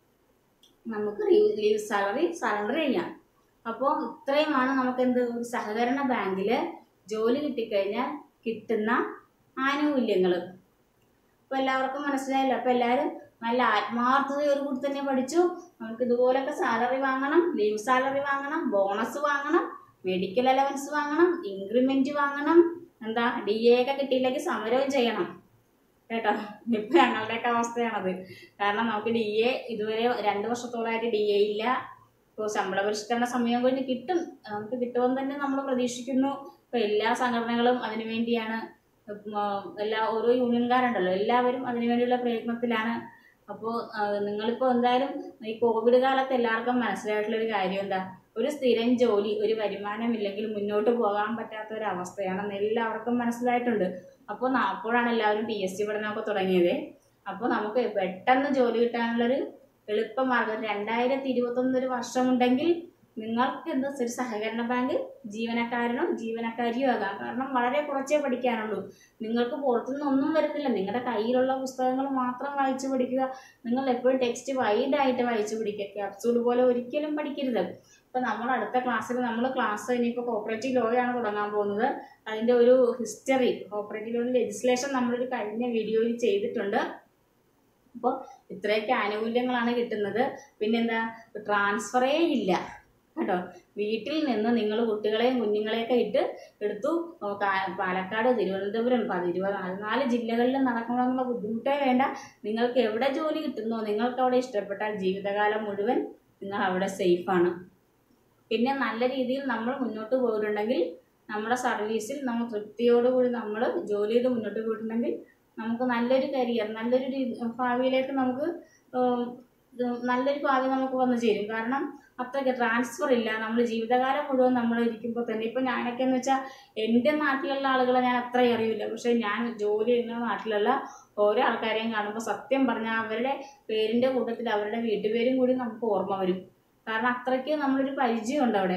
A: നമുക്ക് ലീവ് സാലറി സറണ്ടർ ചെയ്യാം അപ്പോൾ ഇത്രയുമാണ് നമുക്ക് എന്ത് ഒരു സഹകരണ ബാങ്കിൽ ജോലി കിട്ടിക്കഴിഞ്ഞാൽ കിട്ടുന്ന ആനുകൂല്യങ്ങൾ അപ്പോൾ എല്ലാവർക്കും മനസ്സിലായല്ലോ അപ്പോൾ എല്ലാവരും നല്ല ആത്മാർത്ഥതയോട് കൂടി തന്നെ പഠിച്ചു നമുക്ക് ഇതുപോലൊക്കെ സാലറി വാങ്ങണം ലീവ് സാലറി വാങ്ങണം ബോണസ് വാങ്ങണം മെഡിക്കൽ അലവൻസ് വാങ്ങണം ഇൻക്രിമെന്റ് വാങ്ങണം എന്താ ഡി എ ഒക്കെ കിട്ടിയില്ലെങ്കിൽ സമരവും ചെയ്യണം കേട്ടോ ഇപ്പൊ ഞങ്ങളുടെയൊക്കെ അവസ്ഥയാണത് കാരണം നമുക്ക് ഡി എ ഇതുവരെ രണ്ട് വർഷത്തോളമായിട്ട് ഡി എ ഇല്ല ഇപ്പോൾ ശമ്പള പരിഷ്കരണ സമയം കഴിഞ്ഞ് കിട്ടും നമുക്ക് കിട്ടുമെന്ന് തന്നെ നമ്മൾ പ്രതീക്ഷിക്കുന്നു ഇപ്പൊ എല്ലാ സംഘടനകളും അതിനു വേണ്ടിയാണ് ഉം, ആ, എല്ലാ ഓരോ യൂണിയൻകാരുണ്ടല്ലോ എല്ലാവരും അതിനു വേണ്ടിയുള്ള പ്രയത്നത്തിലാണ് അപ്പോൾ നിങ്ങളിപ്പോൾ എന്തായാലും ഈ കോവിഡ് കാലത്ത് എല്ലാവർക്കും മനസ്സിലായിട്ടുള്ള ഒരു കാര്യം എന്താ ഒരു സ്ഥിരം ജോലി ഒരു വരുമാനമില്ലെങ്കിൽ മുന്നോട്ട് പോകാൻ പറ്റാത്ത ഒരു അവസ്ഥയാണെന്ന് എല്ലാവർക്കും മനസ്സിലായിട്ടുണ്ട് അപ്പോൾ അപ്പോഴാണ് എല്ലാവരും പി എസ് സി പഠനമൊക്കെ തുടങ്ങിയത് അപ്പോൾ നമുക്ക് പെട്ടെന്ന് ജോലി കിട്ടാനുള്ളൊരു എളുപ്പമാർഗം രണ്ടായിരത്തി ഇരുപത്തൊന്ന് ഒരു വർഷമുണ്ടെങ്കിൽ നിങ്ങൾക്ക് എന്താ ഒരു സഹകരണ ബാങ്ക് ജീവനക്കാരനോ ജീവനക്കാരിയോ ആകാം കാരണം വളരെ കുറച്ചേ പഠിക്കാനുള്ളൂ നിങ്ങൾക്ക് പുറത്തുനിന്ന് ഒന്നും വരുന്നില്ല നിങ്ങളുടെ കയ്യിലുള്ള പുസ്തകങ്ങൾ മാത്രം വായിച്ചു പഠിക്കുക നിങ്ങൾ എപ്പോഴും ടെക്സ്റ്റ് വൈഡ് ആയിട്ട് വായിച്ചു പഠിക്കുക ക്യാപ്സൂൾ പോലെ ഒരിക്കലും പഠിക്കരുത് ഇപ്പം നമ്മൾ അടുത്ത ക്ലാസ്സിൽ നമ്മൾ ക്ലാസ് ഇനിയിപ്പോൾ കോപ്പറേറ്റീവ് ലോ ആണ് തുടങ്ങാൻ പോകുന്നത് അതിൻ്റെ ഒരു ഹിസ്റ്ററി കോപ്പറേറ്റീവ് ലോ ലെജിസ്ലേഷൻ നമ്മളൊരു കഴിഞ്ഞ വീഡിയോയിൽ ചെയ്തിട്ടുണ്ട് അപ്പോൾ ഇത്രയൊക്കെ ആനുകൂല്യങ്ങളാണ് കിട്ടുന്നത് പിന്നെന്താ ട്രാൻസ്ഫറേ ഇല്ല കേട്ടോ വീട്ടിൽ നിന്ന് നിങ്ങൾ കുട്ടികളെയും കുഞ്ഞുങ്ങളെയൊക്കെ ഇട്ട് എടുത്തു ഓ, കാ- പാലക്കാട് തിരുവനന്തപുരം പതിരുപത് നാല് ജില്ലകളിൽ നടക്കണമെന്നുള്ള ബുദ്ധിമുട്ടേ വേണ്ട നിങ്ങൾക്ക് എവിടെ ജോലി കിട്ടുന്നോ നിങ്ങൾക്ക് അവിടെ ഇഷ്ടപ്പെട്ടാൽ ജീവിതകാലം മുഴുവൻ നിങ്ങൾ അവിടെ സേഫാണ് പിന്നെ നല്ല രീതിയിൽ നമ്മൾ മുന്നോട്ട് പോയിട്ടുണ്ടെങ്കിൽ നമ്മുടെ സർവീസിൽ നമ്മൾ തൃപ്തിയോടുകൂടി നമ്മൾ ജോലി ചെയ്ത് മുന്നോട്ട് പോയിട്ടുണ്ടെങ്കിൽ നമുക്ക് നല്ലൊരു കരിയർ നല്ലൊരു രീതി- ഭാവിയിലേക്ക് നമുക്ക് ഉം, ഇത് നല്ലൊരു ഭാവി നമുക്ക് വന്നു ചേരും കാരണം അത്രയ്ക്ക് ട്രാൻസ്ഫർ ഇല്ല നമ്മൾ ജീവിതകാലം മുഴുവൻ നമ്മൾ ഇരിക്കുമ്പോൾ തന്നെ ഇപ്പം ഞാനൊക്കെ എന്ന് വെച്ചാൽ എൻ്റെ നാട്ടിലുള്ള ആളുകളെ ഞാൻ അത്ര അറിയില്ല പക്ഷേ ഞാൻ ജോലി ചെയ്യുന്ന നാട്ടിലുള്ള ഓരോ ആൾക്കാരെയും കാണുമ്പോൾ സത്യം പറഞ്ഞാൽ അവരുടെ പേരിൻ്റെ കൂട്ടത്തിൽ അവരുടെ വീട്ടുപേരും കൂടി നമുക്ക് ഓർമ്മ വരും കാരണം അത്രയ്ക്ക് നമ്മളൊരു പരിചയമുണ്ട് അവിടെ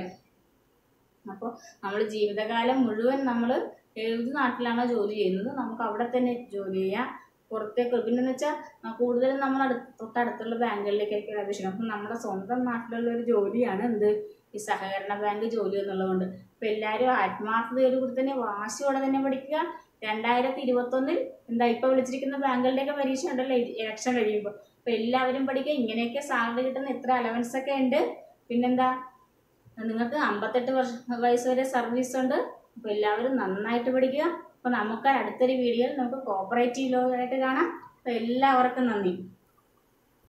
A: അപ്പോൾ നമ്മൾ ജീവിതകാലം മുഴുവൻ നമ്മൾ ഏത് നാട്ടിലാണോ ജോലി ചെയ്യുന്നത് നമുക്ക് അവിടെ തന്നെ ജോലി ചെയ്യാം പുറത്തേക്ക് പിന്നെന്ന് വെച്ചാൽ കൂടുതലും നമ്മൾ അടുത്ത് തൊട്ടടുത്തുള്ള ബാങ്കുകളിലേക്കൊക്കെ അപേക്ഷിക്കണം അപ്പം നമ്മുടെ സ്വന്തം നാട്ടിലുള്ള ഒരു ജോലിയാണ് എന്ത് ഈ സഹകരണ ബാങ്ക് ജോലി എന്നുള്ളതുകൊണ്ട് അപ്പം എല്ലാവരും ആത്മാർത്ഥതയോട് കൂടി തന്നെ വാശിയോടെ തന്നെ പഠിക്കുക രണ്ടായിരത്തി ഇരുപത്തൊന്നിൽ എന്താ ഇപ്പോൾ വിളിച്ചിരിക്കുന്ന ബാങ്കുകളുടെയൊക്കെ പരീക്ഷ ഉണ്ടല്ലോ ഇലക്ഷൻ കഴിയുമ്പോൾ അപ്പം എല്ലാവരും പഠിക്കുക ഇങ്ങനെയൊക്കെ സാലറി കിട്ടുന്ന എത്ര അലവൻസ് ഒക്കെ ഉണ്ട് പിന്നെന്താ നിങ്ങൾക്ക് അമ്പത്തെട്ട് വർഷ വയസ്സ് വരെ സർവീസ് ഉണ്ട് അപ്പോൾ എല്ലാവരും നന്നായിട്ട് പഠിക്കുക അപ്പോൾ നമുക്ക് അടുത്തൊരു വീഡിയോയിൽ നമുക്ക് കോപ്പറേറ്റീവ് ലോ ആയിട്ട് കാണാം അപ്പോൾ എല്ലാവർക്കും നന്ദി